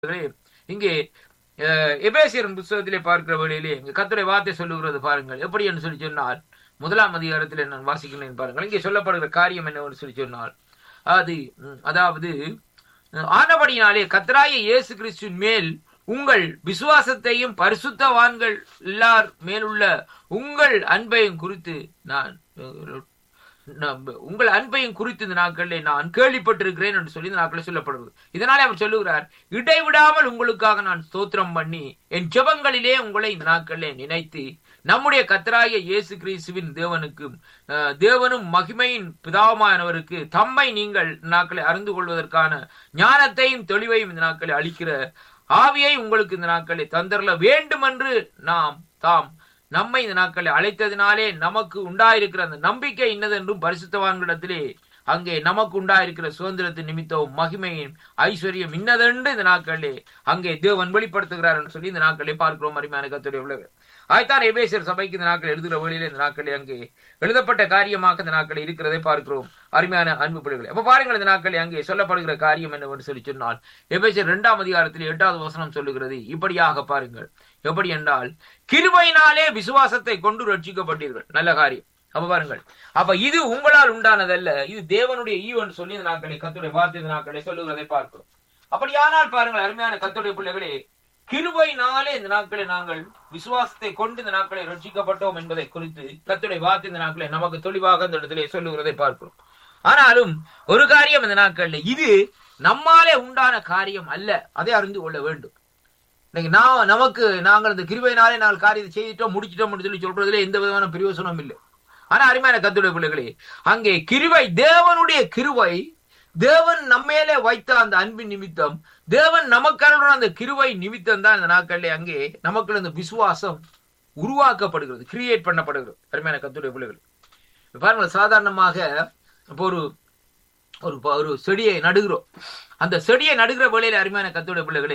சகோதரர்களே, இங்கே அஹ், எபேசியரின் புஸ்தகத்திலே பார்க்கிற வேளையிலே இங்கே கர்த்தருடைய வார்த்தை சொல்லுகிறது பாருங்கள் எப்படி என்று சொல்லி சொன்னால் முதலாம் அதிகாரத்தில் நான் வாசிக்கிறேன் பாருங்கள் இங்கே சொல்லப்படுகிற காரியம் என்னவென்று சொல்லி சொன்னால் அது ம், அதாவது அஹ், ஆனபடியினாலே கத்தராய இயேசு கிறிஸ்துவின் மேல் உங்கள் விசுவாசத்தையும் பரிசுத்தவான்கள் எல்லார் மேலுள்ள உங்கள் அன்பையும் குறித்து நான் அஹ், நான் உங்கள் அன்பையும் குறித்து இந்த நாட்களிலே நான் கேள்விப்பட்டிருக்கிறேன் என்று சொல்லி இந்த நாட்களில் சொல்லப்படுகிறது இதனாலே அவர் சொல்லுகிறார் இடைவிடாமல் உங்களுக்காக நான் ஸ்தோத்திரம் பண்ணி என் ஜெபங்களிலே உங்களை இந்த நாட்களிலே நினைத்து நம்முடைய கத்தராகிய இயேசு கிறிஸ்துவின் தேவனுக்கும் அஹ், தேவனும் மகிமையின் பிதாவுமானவருக்கு தம்மை நீங்கள் இந்த நாட்களை அறிந்து கொள்வதற்கான ஞானத்தையும் தெளிவையும் இந்த நாட்களை அளிக்கிற ஆவியை உங்களுக்கு இந்த நாட்களை தந்தரல வேண்டும் என்று நாம் தாம் நம்மை இந்த நாட்களை அழைத்ததினாலே நமக்கு உண்டாயிருக்கிற அந்த நம்பிக்கை இன்னதென்றும் பரிசுத்தவான்களிடத்திலே அங்கே நமக்கு உண்டாயிருக்கிற சுதந்திரத்தின் நிமித்தம் மகிமையின் ஐஸ்வர்யம் இன்னதென்று இந்த நாட்களிலே அங்கே தேவன் வெளிப்படுத்துகிறார் என்று சொல்லி இந்த நாட்களை பார்க்கிறோம் அருமையான கத்துடைய உலக ஆய்த்தான் எபேசியர் சபைக்கு இந்த நாட்கள் எழுதுகிற வழியிலே இந்த நாட்களே அங்கே எழுதப்பட்ட காரியமாக இந்த நாட்கள் இருக்கிறதை பார்க்கிறோம் அருமையான அன்பு பிள்ளைகளை அப்ப பாருங்கள் இந்த நாட்கள் அங்கே சொல்லப்படுகிற காரியம் என்னவென்று சொல்லி சொன்னால் எபேசியர் இரண்டாம் அதிகாரத்தில் எட்டாவது வசனம் சொல்லுகிறது இப்படியாக பாருங்கள் எப்படி என்றால் கிருபையினாலே விசுவாசத்தை கொண்டு ரட்சிக்கப்பட்டீர்கள் நல்ல காரியம் அப்ப பாருங்கள் அப்ப இது உங்களால் உண்டானதல்ல இது தேவனுடைய ஈவன் சொல்லி இந்த நாட்களை கத்துடைய வார்த்தை இந்த நாட்களை சொல்லுகிறதை பார்க்கிறோம் அப்படியானால் பாருங்கள் அருமையான கத்துடைய பிள்ளைகளே கிருபையினாலே இந்த நாட்களை நாங்கள் விசுவாசத்தை கொண்டு இந்த நாட்களை ரட்சிக்கப்பட்டோம் என்பதை குறித்து கத்துடைய வார்த்தை இந்த நாட்களை நமக்கு தெளிவாக இந்த இடத்திலே சொல்லுகிறதை பார்க்கிறோம் ஆனாலும் ஒரு காரியம் இந்த நாட்களில் இது நம்மாலே உண்டான காரியம் அல்ல அதை அறிந்து கொள்ள வேண்டும் இன்னைக்கு நான் நமக்கு நாங்கள் இந்த கிருபையினாலே நாங்கள் காரியத்தை செய்துட்டோம் முடிச்சிட்டோம் சொல்லி சொல்றதுல எந்த விதமான பிரயோசனம் இல்லை ஆனா அருமையான கத்துடைய பிள்ளைகளே அங்கே கிருபை தேவனுடைய கிருபை தேவன் நம்மேலே வைத்த அந்த அன்பின் நிமித்தம் தேவன் நமக்கான அந்த கிருவை நிமித்தம் தான் இந்த நாட்களிலே அங்கே நமக்குள்ள இந்த விசுவாசம் உருவாக்கப்படுகிறது கிரியேட் பண்ணப்படுகிறது அருமையான கத்துடைய பிள்ளைகள் இப்ப பாருங்க சாதாரணமாக இப்போ ஒரு ஒரு ஒரு செடியை நடுகிறோம் அந்த செடியை நடுகிற வேளையில அருமையான கத்துடைய பிள்ளைகளே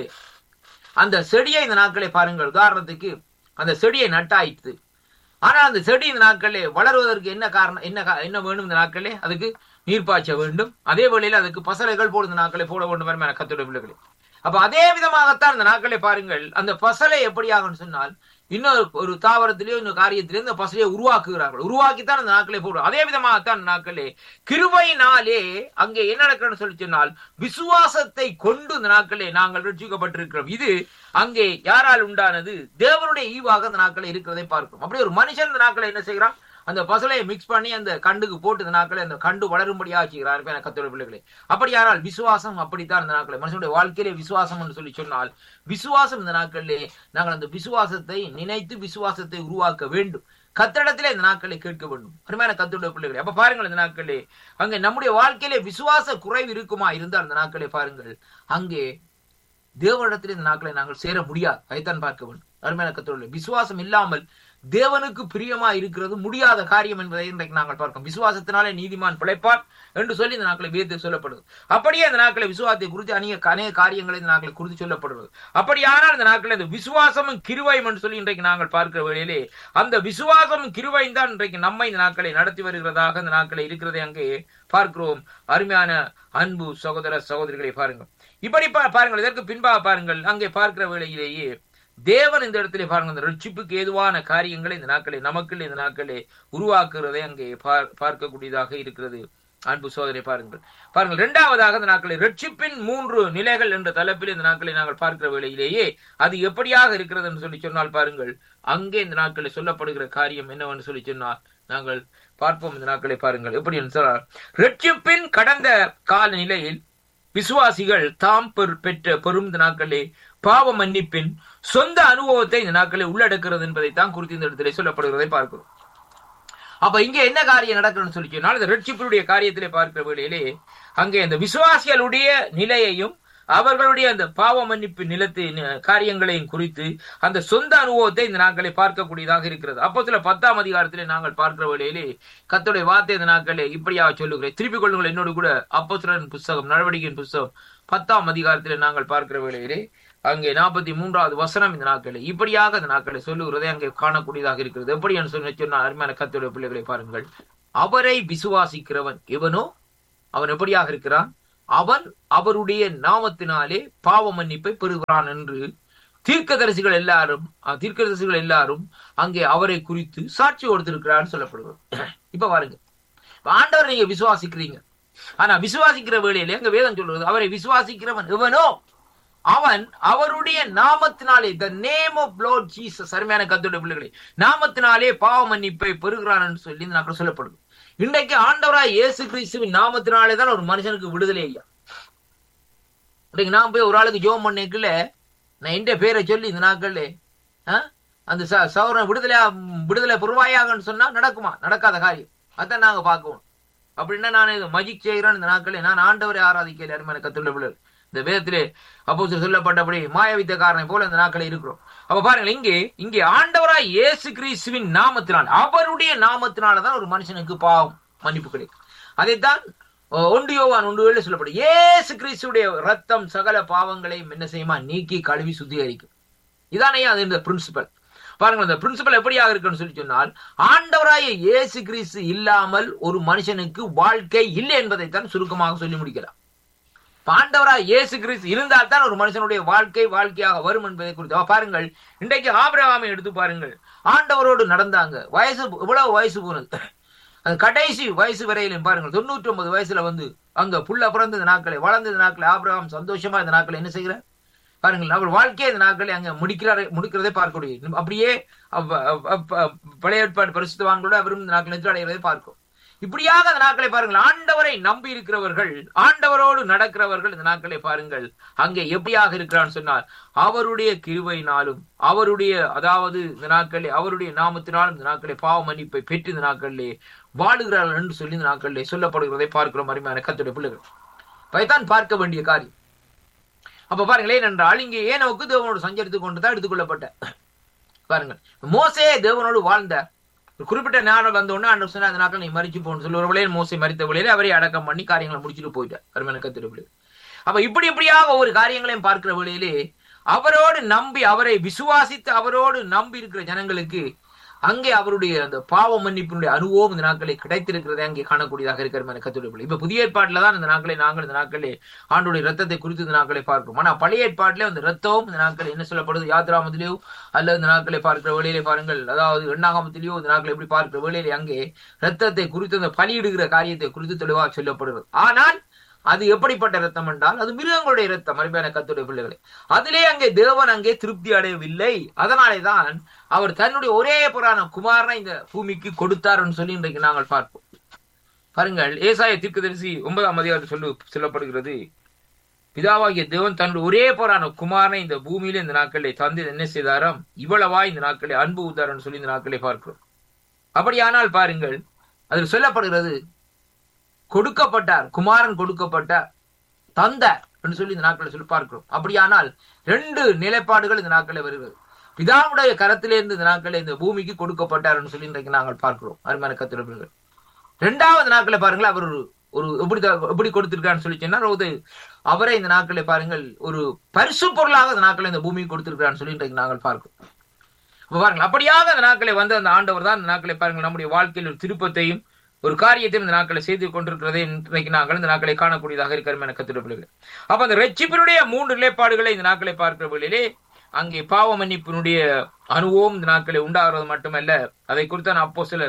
அந்த செடியை இந்த நாட்களை பாருங்கள் உதாரணத்துக்கு அந்த செடியை நட்டாயிட்டு ஆனா அந்த செடி இந்த நாட்களே வளருவதற்கு என்ன காரணம் என்ன கா- என்ன வேணும் இந்த நாட்களே அதுக்கு நீர் பாய்ச்ச வேண்டும் அதே வேளையில அதுக்கு பசலைகள் போடு இந்த நாட்களை போட வேண்டும் என கத்துடைய பிள்ளைகளே அப்ப அதே விதமாகத்தான் இந்த நாட்களை பாருங்கள் அந்த பசலை எப்படி ஆகும்னு சொன்னால் இன்னொரு ஒரு தாவரத்திலேயோ இன்னொரு காரியத்திலேயோ இந்த பசலையை உருவாக்குகிறார்கள் உருவாக்கித்தான் அந்த நாட்களை போடும் அதே விதமாகத்தான் இந்த நாட்களே கிருபையினாலே அங்கே என்ன நடக்கிறன்னு சொல்லி சொன்னால் விசுவாசத்தை கொண்டு இந்த நாட்களே நாங்கள் ரட்சிக்கப்பட்டிருக்கிறோம் இது அங்கே யாரால் உண்டானது தேவனுடைய ஈவாக இந்த நாட்களை இருக்கிறதை பார்க்கிறோம் அப்படி ஒரு மனுஷன் இந்த நாட்களை என்ன செய்கிறான் அந்த பசலையை மிக்ஸ் பண்ணி அந்த கண்டுக்கு போட்டு இந்த நாட்களை அந்த கண்டு வளரும்படியா செய்கிறார் என கத்தோட பிள்ளைகளே அப்படியானால் விசுவாசம் அப்படித்தான் இந்த நாட்களை மனுஷனுடைய வாழ்க்கையிலே விசுவாசம் என்று சொல்லி சொன்னால் விசுவாசம் இந்த நாட்களிலே நாங்கள் அந்த விசுவாசத்தை நினைத்து விசுவாசத்தை உருவாக்க வேண்டும் கத்திடத்திலே இந்த நாட்களை கேட்க வேண்டும் அருமையான கத்துடைய பிள்ளைகளே அப்ப பாருங்கள் இந்த நாட்களே அங்கே நம்முடைய வாழ்க்கையிலே விசுவாச குறைவு இருக்குமா இருந்தால் அந்த நாட்களை பாருங்கள் அங்கே தேவனிடத்தில் இந்த நாட்களை நாங்கள் சேர முடியாது அதைத்தான் பார்க்க வேண்டும் அருமையான கத்தோட விசுவாசம் இல்லாமல் தேவனுக்கு பிரியமா இருக்கிறது முடியாத காரியம் என்பதை இன்றைக்கு நாங்கள் பார்க்கிறோம் விசுவாசத்தினாலே நீதிமான் பிழைப்பார் என்று சொல்லி இந்த நாட்களை வேதத்தில் சொல்லப்படுது அப்படியே இந்த நாட்களை விசுவாசத்தை குறித்து அநேக அநேக காரியங்களை இந்த நாட்களை குறித்து சொல்லப்படுவது அப்படியானால் இந்த நாட்களை இந்த விசுவாசமும் கிருவையும் என்று சொல்லி இன்றைக்கு நாங்கள் பார்க்கிற வேளையிலே அந்த விசுவாசமும் கிருவையும் தான் இன்றைக்கு நம்மை இந்த நாட்களை நடத்தி வருகிறதாக இந்த நாட்களை இருக்கிறதை அங்கே பார்க்கிறோம் அருமையான அன்பு சகோதர சகோதரிகளை பாருங்கள் இப்படி பா- பாருங்கள் இதற்கு பின்பாக பாருங்கள் அங்கே பார்க்கிற வேளையிலேயே தேவன் இந்த இடத்திலே பாருங்கள் இந்த ரட்சிப்புக்கு ஏதுவான காரியங்களை இந்த நாட்களை நமக்குள் இந்த நாட்களை உருவாக்குறதை அங்கே பார்- பார்க்கக்கூடியதாக இருக்கிறது அன்பு சோதனை பாருங்கள் பாருங்கள் இரண்டாவதாக இந்த நாட்களை ரட்சிப்பின் மூன்று நிலைகள் என்ற தலைப்பில் இந்த நாட்களை நாங்கள் பார்க்கிற வேளையிலேயே அது எப்படியாக இருக்கிறது என்று சொல்லி சொன்னால் பாருங்கள் அங்கே இந்த நாட்களில் சொல்லப்படுகிற காரியம் என்னவென்று சொல்லி சொன்னால் நாங்கள் பார்ப்போம் இந்த நாட்களை பாருங்கள் எப்படி என்று சொன்னால் ரட்சிப்பின் கடந்த கால நிலையில் விசுவாசிகள் தாம் பெற்- பெற்ற பெரும் இந்த நாட்களே பாவ மன்னிப்பின் சொந்த அனுபவத்தை இந்த நாட்களை உள்ளடக்கிறது என்பதை தான் குறித்து இந்த இடத்திலே சொல்லப்படுகிறதை பார்க்கிறோம் அப்ப இங்க என்ன காரியம் நடக்கணும்னு சொல்லி சொன்னால் இந்த ரட்சிப்பினுடைய காரியத்திலே பார்க்கிற வேளையிலே அங்கே அந்த விசுவாசிகளுடைய நிலையையும் அவர்களுடைய அந்த பாவ மன்னிப்பு நிலத்தின் காரியங்களையும் குறித்து அந்த சொந்த அனுபவத்தை இந்த நாட்களை பார்க்கக்கூடியதாக இருக்கிறது அப்போ சில பத்தாம் அதிகாரத்திலே நாங்கள் பார்க்கிற வேளையிலே கர்த்தருடைய வார்த்தை இந்த நாட்களே இப்படியாக சொல்லுகிறேன் திருப்பிக் கொள்ளுங்கள் என்னோடு கூட அப்போஸ்தலரின் புஸ்தகம் நடவடிக்கையின் புஸ்தகம் பத்தாம் அதிகாரத்திலே நாங்கள் பார்க்கிற வேளையிலே அங்கே நாற்பத்தி மூன்றாவது வசனம் இந்த நாட்களை இப்படியாக இந்த நாட்களை சொல்லுகிறதை அங்கே காணக்கூடியதாக இருக்கிறது எப்படி என்று சொல்லி சொன்ன அருமையான கத்துடைய பிள்ளைகளை பாருங்கள் அவரை விசுவாசிக்கிறவன் எவனோ அவன் எப்படியாக இருக்கிறான் அவன் அவருடைய நாமத்தினாலே பாவ மன்னிப்பை பெறுகிறான் என்று தீர்க்கதரிசிகள் எல்லாரும் அஹ், தீர்க்கதரிசிகள் எல்லாரும் அங்கே அவரை குறித்து சாட்சி கொடுத்திருக்கிறான்னு சொல்லப்படுகிறது இப்ப பாருங்க இப்ப ஆண்டவரை நீங்க விசுவாசிக்கிறீங்க ஆனா விசுவாசிக்கிற வேளையிலே அங்க வேதம் சொல்றது அவரை விசுவாசிக்கிறவன் எவனோ அவன் அவருடைய நாமத்தினாலே the name of lord Jesus அருமையான கத்தோட பிள்ளைகளே நாமத்தினாலே பாவ மன்னிப்பை பெறுகிறான் என்று சொல்லி இந்த நாட்கள் சொல்லப்படுது இன்றைக்கு ஆண்டவராய் இயேசு கிறிஸ்துவின் நாமத்தினாலே தான் ஒரு மனுஷனுக்கு விடுதலை ஐயா இன்னைக்கு நான் போய் ஒரு ஆளுக்கு ஜோம் பண்ணிக்கல நான் எந்த பேரை சொல்லி இந்த நாட்கள்ல ஆ? அந்த ச- சௌரன் விடுதலை விடுதலை புருவாயாகன்னு சொன்னா நடக்குமா நடக்காத காரியம் அதான் நாங்க பார்க்கணும் அப்படின்னா நான் இது மஜிக் செய்கிறேன் இந்த நாட்களே நான் ஆண்டவரை ஆராதிக்கல அருமையான கத்துள்ள பிள்ளைகள் இந்த வேதத்திலே அப்போ சொல்லப்பட்டபடி மாயவித்தக்காரனை போல இந்த நாட்களே இருக்கிறோம் அப்ப பாருங்கள் இங்கே இங்கே ஆண்டவராய் இயேசு கிறிஸ்துவின் நாமத்தினால் அவருடைய நாமத்தினாலதான் ஒரு மனுஷனுக்கு பாவம் மன்னிப்பு கிடைக்கும் அதைத்தான் அஹ், ஒன்று யோவான் ஒன்று ஏழு சொல்லப்படும் இயேசு கிறிஸ்துடைய ரத்தம் சகல பாவங்களையும் என்ன செய்யுமா நீக்கி கழுவி சுத்திகரிக்கும் இதானே அது இந்த பிரின்சிபல் பாருங்க இந்த பிரின்சிபல் எப்படியாக இருக்குன்னு சொல்லி சொன்னால் ஆண்டவராய இயேசு கிறிஸ்து இல்லாமல் ஒரு மனுஷனுக்கு வாழ்க்கை இல்லை என்பதைத்தான் சுருக்கமாக சொல்லி முடிக்கலாம் இப்ப ஆண்டவராய் இயேசு கிறிஸ்து இருந்தால் தான் ஒரு மனுஷனுடைய வாழ்க்கை வாழ்க்கையாக வரும் என்பதை குறித்து அப்ப பாருங்கள் இன்றைக்கு ஆபிரகாமை எடுத்து பாருங்கள் ஆண்டவரோடு நடந்தாங்க வயசு இவ்வளவு வயசு போனது அந்த கடைசி வயசு வரையிலும் பாருங்கள் தொண்ணூற்றி ஒன்பது வயசுல வந்து அங்க புள்ள பிறந்த இந்த நாட்களை வளர்ந்த இந்த நாட்களை ஆபிரகாம் சந்தோஷமா இந்த நாட்களை என்ன செய்கிறார் பாருங்கள் அவர் வாழ்க்கையை இந்த நாட்களை அங்க முடிக்கிறார் முடிக்கிறதை பார்க்கக்கூடிய அப்படியே அவ்- அவ்- அவ்- பழைய ஏற்பாடு பரிசுத்தவான்களோட அவரும் இந்த நாட்கள் எதிர் அடைகிறதை பார்க்கும் இப்படியாக அந்த நாட்களை பாருங்கள் ஆண்டவரை நம்பி இருக்கிறவர்கள் ஆண்டவரோடு நடக்கிறவர்கள் இந்த நாட்களை பாருங்கள் அங்கே எப்படியாக இருக்கிறான்னு சொன்னால் அவருடைய கிருபையினாலும் அவருடைய அதாவது இந்த நாட்களே அவருடைய நாமத்தினாலும் இந்த நாட்களே பாவ மன்னிப்பை பெற்று இந்த நாட்களிலே வாழுகிறார்கள் என்று சொல்லி இந்த நாட்களிலே சொல்லப்படுகிறதை பார்க்கிறோம் அருமையான கத்துடைய பிள்ளைகள் அதைத்தான் பார்க்க வேண்டிய காரியம் அப்ப பாருங்களேன் என்றால் இங்கே ஏனோக்கு தேவனோடு சஞ்சரித்துக் கொண்டு தான் எடுத்துக்கொள்ளப்பட்ட பாருங்கள் மோசே தேவனோடு வாழ்ந்த ஒரு குறிப்பிட்ட நேரம் வந்த உடனே ஆண்டவர் சொன்னா அந்த நாட்கள் நீ மறிச்சு போகணும் சொல்லி ஒரு வேளையில் மோசை மறித்த வேளையில அவரை அடக்கம் பண்ணி காரியங்களை முடிச்சுட்டு போயிட்டார் அருமையான கத்திரப்பிள்ளை அப்ப இப்படி இப்படியாக ஒவ்வொரு காரியங்களையும் பார்க்கிற வேளையிலே அவரோடு நம்பி அவரை விசுவாசித்து அவரோடு நம்பி இருக்கிற ஜனங்களுக்கு அங்கே அவருடைய அந்த பாவ மன்னிப்பினுடைய அனுபவம் இந்த நாட்களை கிடைத்திருக்கிறதை அங்கே காணக்கூடியதாக இருக்கிற கத்துடைய இப்ப புதிய ஏற்பாட்டில் தான் இந்த நாட்களை நாங்கள் இந்த நாட்களே ஆண்டுடைய ரத்தத்தை குறித்து இந்த நாட்களை பார்க்கிறோம் ஆனா பழைய ஏற்பாட்டிலே அந்த ரத்தம் இந்த நாட்கள் என்ன சொல்லப்படுது யாத்ராமத்திலேயோ அல்லது இந்த நாட்களை பார்க்கிற வேளையிலே பாருங்கள் அதாவது எண்ணாகமத்திலேயோ இந்த நாட்களை எப்படி பார்க்கிற வேளையிலே அங்கே ரத்தத்தை குறித்து அந்த பலியிடுகிற காரியத்தை குறித்து தெளிவாக சொல்லப்படுகிறது ஆனால் அது எப்படிப்பட்ட ரத்தம் என்றால் அது மிருகங்களுடைய ரத்தம் அருமையான கத்துடைய பிள்ளைகளை அதிலே அங்கே தேவன் அங்கே திருப்தி அடையவில்லை அதனாலே தான் அவர் தன்னுடைய ஒரே புறான குமாரனை இந்த பூமிக்கு கொடுத்தார்னு சொல்லி இன்றைக்கு நாங்கள் பார்ப்போம் பாருங்கள் ஏசாய தீர்க்கதரிசி ஒன்பதாம் அதிகாரத்தில் சொல்லு சொல்லப்படுகிறது பிதாவாகிய தேவன் தன்னுடைய ஒரே போரான குமாரனை இந்த பூமியில இந்த நாட்களை தந்து என்ன செய்தாராம் இவ்வளவா இந்த நாட்களை அன்பு உதாரன்னு சொல்லி இந்த நாட்களை பார்க்கிறோம் அப்படியானால் பாருங்கள் அதில் சொல்லப்படுகிறது கொடுக்கப்பட்டார் குமாரன் கொடுக்கப்பட்டார் தந்தார் என்று சொல்லி இந்த நாட்களை சொல்லி பார்க்கிறோம் அப்படியானால் ரெண்டு நிலைப்பாடுகள் இந்த நாட்களை வருகிறது பிதாவுடைய கரத்திலிருந்து இந்த நாட்களை இந்த பூமிக்கு கொடுக்கப்பட்டார் என்று சொல்லி இன்றைக்கு நாங்கள் பார்க்கிறோம் அருமையான கத்திரர்கள் இரண்டாவது நாட்களை பாருங்கள் அவர் ஒரு ஒரு எப்படி த- எப்படி கொடுத்திருக்கான்னு சொல்லி சொன்னா ஒரு அவரை இந்த நாட்களை பாருங்கள் ஒரு பரிசு பொருளாக இந்த நாட்களை இந்த பூமிக்கு கொடுத்திருக்கிறான்னு சொல்லி இன்றைக்கு நாங்கள் பார்க்கிறோம் அப்ப பாருங்கள் அப்படியாக அந்த நாட்களை வந்து அந்த ஆண்டவர் தான் இந்த நாட்களை பாருங்கள் நம்முடைய வாழ்க்கையில் ஒரு திருப்பத்தையும் ஒரு காரியத்தையும் இந்த நாட்களை செய்து கொண்டிருக்கிறதை இன்றைக்கு நாங்கள் இந்த நாட்களை காணக்கூடியதாக இருக்கிறோம் என கத்திரப்படுகிறது அப்ப அந்த ரட்சிப்பினுடைய மூன்று நிலைப்பாடுகளை இந்த நாட்களை பார்க்கிற வேளையிலே அங்கே பாவ மன்னிப்பினுடைய அனுபவம் இந்த நாட்களை உண்டாகிறது மட்டுமல்ல அதை குறித்த அப்போ சிலர்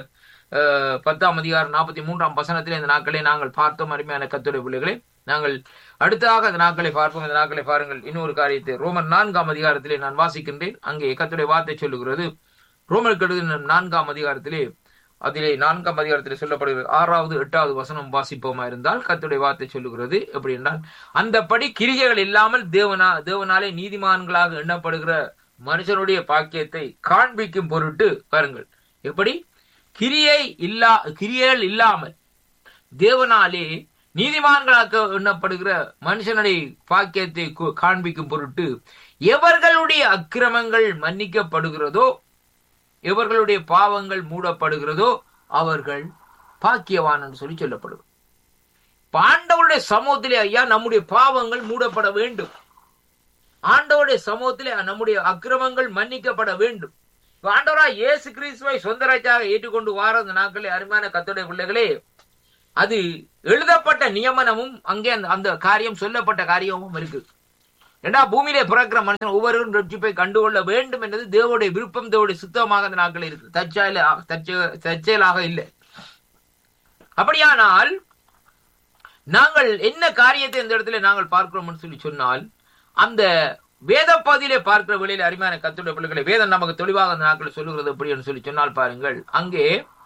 பத்தாம் அதிகாரம் நாற்பத்தி மூன்றாம் வசனத்திலே இந்த நாட்களை நாங்கள் பார்த்தோம் அருமையான கத்துடைய பிள்ளைகளை நாங்கள் அடுத்ததாக இந்த நாட்களை பார்ப்போம் இந்த நாட்களை பாருங்கள் இன்னொரு காரியத்தை ரோமர் நான்காம் அதிகாரத்திலே நான் வாசிக்கின்றேன் அங்கே கத்துடைய வார்த்தை சொல்லுகிறது ரோமர் கெடுத நான்காம் அதிகாரத்திலே அதிலே நான்காம் அதிகாரத்தில் சொல்லப்படுகிறது ஆறாவது எட்டாவது வசனம் வாசிப்போமா இருந்தால் கர்த்தருடைய வார்த்தை சொல்லுகிறது எப்படி என்றால் அந்தபடி கிரிகைகள் இல்லாமல் தேவனா தேவனாலே நீதிமான்களாக எண்ணப்படுகிற மனுஷனுடைய பாக்கியத்தை காண்பிக்கும் பொருட்டு பாருங்கள் எப்படி கிரியை இல்லா கிரியைகள் இல்லாமல் தேவனாலே நீதிமான்களாக எண்ணப்படுகிற மனுஷனுடைய பாக்கியத்தை கு- காண்பிக்கும் பொருட்டு எவர்களுடைய அக்கிரமங்கள் மன்னிக்கப்படுகிறதோ எவர்களுடைய பாவங்கள் மூடப்படுகிறதோ அவர்கள் பாக்கியவான் என்று சொல்லி சொல்லப்படும் இப்ப ஆண்டவருடைய சமூகத்திலே ஐயா நம்முடைய பாவங்கள் மூடப்பட வேண்டும் ஆண்டவருடைய சமூகத்திலே நம்முடைய அக்கிரமங்கள் மன்னிக்கப்பட வேண்டும் இப்ப ஆண்டவரா இயேசு கிறிஸ்துவை சொந்த ராஜாக ஏற்றுக்கொண்டு வார அந்த நாட்களே அருமையான கத்தோடைய பிள்ளைகளே அது எழுதப்பட்ட நியமனமும் அங்கே அந்த அந்த காரியம் சொல்லப்பட்ட காரியமும் இருக்கு ஏண்டா பூமியிலே பிறக்கிற மனுஷன் ஒவ்வொருவரும் ரட்சிப்பை கண்டுகொள்ள வேண்டும் என்பது தேவனுடைய விருப்பம் தேவனுடைய சுத்தமாக அந்த நாட்கள் இருக்கு தற்செயல தற்செய- தற்செயலாக இல்லை அப்படியானால் நாங்கள் என்ன காரியத்தை இந்த இடத்துல நாங்கள் பார்க்கிறோம்னு சொல்லி சொன்னால் அந்த வேத பகுதியிலே பார்க்கிற வேளையில அருமையான கத்துடைய பிள்ளைகளை வேதம் நமக்கு தெளிவாக அந்த நாட்கள் சொல்லுகிறது எப்படி சொல்லி சொன்னால் பாருங்கள் அங்கே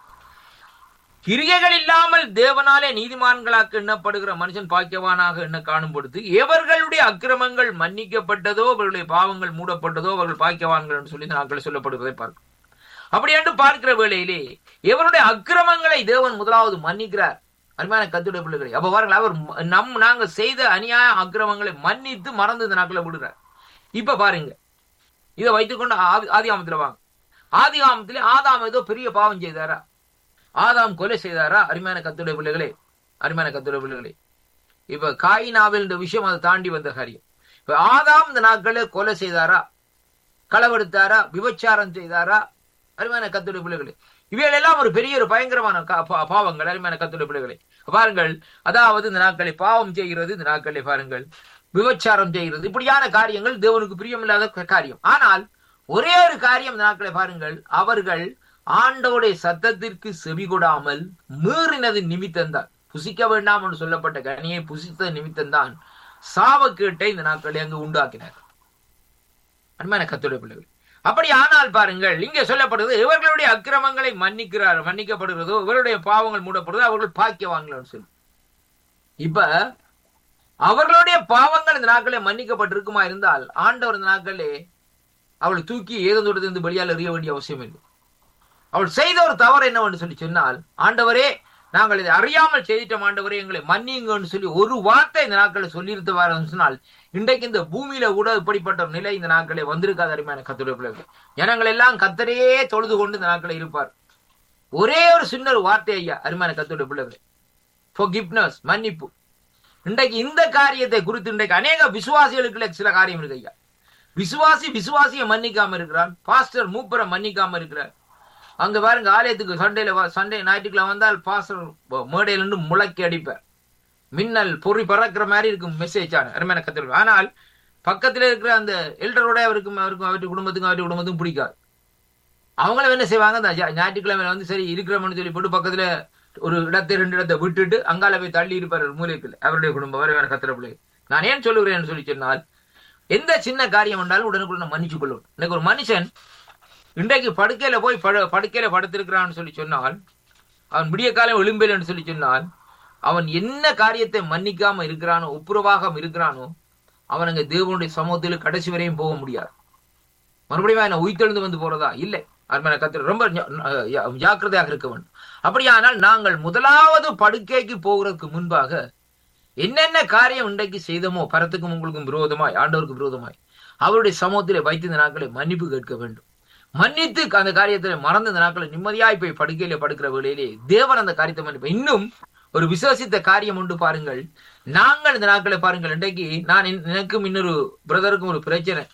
கிரிகைகள் இல்லாமல் தேவனாலே நீதிமான்களாக எண்ணப்படுகிற மனுஷன் பாக்கியவானாக எண்ண காணும் பொழுது எவர்களுடைய அக்கிரமங்கள் மன்னிக்கப்பட்டதோ அவர்களுடைய பாவங்கள் மூடப்பட்டதோ அவர்கள் பாக்கியவான்கள் என்று சொல்லி இந்த நாட்கள் சொல்லப்படுவதை பார்க்கிறோம் அப்படி என்று பார்க்கிற வேளையிலே எவருடைய அக்கிரமங்களை தேவன் முதலாவது மன்னிக்கிறார் அருமையான கத்துடைய பிள்ளைகளை அப்ப பாருங்கள் அவர் ம- நம் நாங்க செய்த அநியாய அக்கிரமங்களை மன்னித்து மறந்து இந்த நாட்களை விடுறார் இப்ப பாருங்க இதை வைத்துக்கொண்டு ஆதி ஆதிகாமத்துல வாங்க ஆதிகாமத்திலே ஆதாம் ஏதோ பெரிய பாவம் செய்தாரா ஆதாம் கொலை செய்தாரா அருமையான கத்துடைய பிள்ளைகளே அருமையான கத்துடைய பிள்ளைகளே இப்ப காயினாவில் இந்த விஷயம் அதை தாண்டி வந்த காரியம் இப்ப ஆதாம் இந்த நாட்களே கொலை செய்தாரா களவெடுத்தாரா விபச்சாரம் செய்தாரா அருமையான கத்துடைய பிள்ளைகளே இவைகள் எல்லாம் ஒரு பெரிய ஒரு பயங்கரமான கா- பா- பாவங்கள் அருமையான கத்துடைய பிள்ளைகளே பாருங்கள் அதாவது இந்த நாட்களை பாவம் செய்கிறது இந்த நாட்களை பாருங்கள் விபச்சாரம் செய்கிறது இப்படியான காரியங்கள் தேவனுக்கு பிரியமில்லாத க- காரியம் ஆனால் ஒரே ஒரு காரியம் இந்த நாட்களை பாருங்கள் அவர்கள் ஆண்டவருடைய சத்தத்திற்கு செவி கொடாமல் மீறினது நிமித்தம்தான் புசிக்க வேண்டாம் என்று சொல்லப்பட்ட கனியை புசித்த நிமித்தம்தான் சாவக்கேட்டை இந்த நாட்களை அங்கு உண்டாக்கினார் அன்பான கத்துடைய பிள்ளைகள் அப்படி ஆனால் பாருங்கள் இங்கே சொல்லப்படுறது இவர்களுடைய அக்கிரமங்களை மன்னிக்கிறார் மன்னிக்கப்படுகிறதோ இவருடைய பாவங்கள் மூடப்படுதோ அவர்கள் பாக்கியவான்கள் சொல்லி இப்ப அவர்களுடைய பாவங்கள் இந்த நாட்களே மன்னிக்கப்பட்டிருக்குமா இருந்தால் ஆண்டவர் இந்த நாட்களே அவளை தூக்கி ஏதோடத்திலிருந்து வெளியால் எறிய வேண்டிய அவசியம் இல்லை அவள் செய்த ஒரு தவறு என்னவென்று சொல்லி சொன்னால் ஆண்டவரே நாங்கள் இதை அறியாமல் செய்திட்டோம் ஆண்டவரே எங்களை மன்னிங்கன்னு சொல்லி ஒரு வார்த்தை இந்த நாட்களை சொல்லியிருத்தவாறு சொன்னால் இன்றைக்கு இந்த பூமியில கூட இப்படிப்பட்ட ஒரு நிலை இந்த நாட்களே வந்திருக்காது அருமையான கத்துடைய பிள்ளைகள் ஜனங்கள் எல்லாம் கத்தரையே தொழுது கொண்டு இந்த நாட்களை இருப்பார் ஒரே ஒரு சின்ன ஒரு வார்த்தை ஐயா அருமையான கத்துடைய பிள்ளைகள் forgiveness மன்னிப்பு இன்றைக்கு இந்த காரியத்தை குறித்து இன்றைக்கு அநேக விசுவாசிகளுக்குள்ள சில காரியம் இருக்கு ஐயா விசுவாசி விசுவாசியை மன்னிக்காம இருக்கிறான் பாஸ்டர் மூப்பரை மன்னிக்காம இருக்கிறார் அங்க பாருங்க ஆலயத்துக்கு சண்டேல வா- சண்டே ஞாயிற்றுக்கிழமை வந்தால் பாஸ்டர் மேடையில இருந்து முழக்கி அடிப்பார் மின்னல் பொறி பறக்கிற மாதிரி இருக்கும் மெசேஜ் ஆன அருமையான கத்திர ஆனால் பக்கத்துல இருக்கிற அந்த எல்டரோட அவருக்கும் அவருக்கும் அவருடைய குடும்பத்துக்கும் அவருடைய குடும்பத்துக்கும் பிடிக்காது அவங்களும் என்ன செய்வாங்க அந்த ஞா- ஞாயிற்றுக்கிழமையில வந்து சரி இருக்கிறோம்னு சொல்லி போட்டு பக்கத்துல ஒரு இடத்தை ரெண்டு இடத்தை விட்டுட்டு அங்கால போய் தள்ளி இருப்பார் ஒரு மூலைக்குள்ள அவருடைய குடும்பம் அவரை வேற கத்திர பிள்ளை நான் ஏன் சொல்லுகிறேன்னு சொல்லி சொன்னால் எந்த சின்ன காரியம் வந்தாலும் உடனுக்குள்ள மன்னிச்சு கொள்ளும் இன்னைக்கு ஒரு மனுஷன் இன்றைக்கு படுக்கையில போய் படு படுக்கையில படுத்திருக்கிறான்னு சொல்லி சொன்னால் அவன் விடிய காலம் எழும்பேன்னு சொல்லி சொன்னால் அவன் என்ன காரியத்தை மன்னிக்காம இருக்கிறானோ ஒப்புரவாக இருக்கிறானோ அவன் அங்க தேவனுடைய சமூகத்தில் கடைசி வரையும் போக முடியாது மறுபடியும் என்ன உயிர்த்தெழுந்து வந்து போறதா இல்லை அருமையான கத்திர ரொம்ப ஜா- ஜா- ஜாக்கிரதையாக இருக்க வேண்டும் அப்படியானால் நாங்கள் முதலாவது படுக்கைக்கு போகிறதுக்கு முன்பாக என்னென்ன காரியம் இன்றைக்கு செய்தோமோ பரத்துக்கும் உங்களுக்கும் விரோதமாய் ஆண்டவருக்கு விரோதமாய் அவருடைய சமூகத்திலே வைத்து இந்த நாட்களை மன்னிப்பு கேட்க வேண்டும் மன்னித்து அந்த காரியத்திலே மறந்த இந்த நாட்களை நிம்மதியாய் போய் படுக்கையில படுக்கிற வேளையிலே தேவன் அந்த காரியத்தை மன்னிப்பு இன்னும் ஒரு விசுவாசித்த காரியம் உண்டு பாருங்கள் நாங்கள் இந்த நாட்களை பாருங்கள் இன்றைக்கு நான் என்- எனக்கும் இன்னொரு பிரதருக்கும் ஒரு பிரச்சனை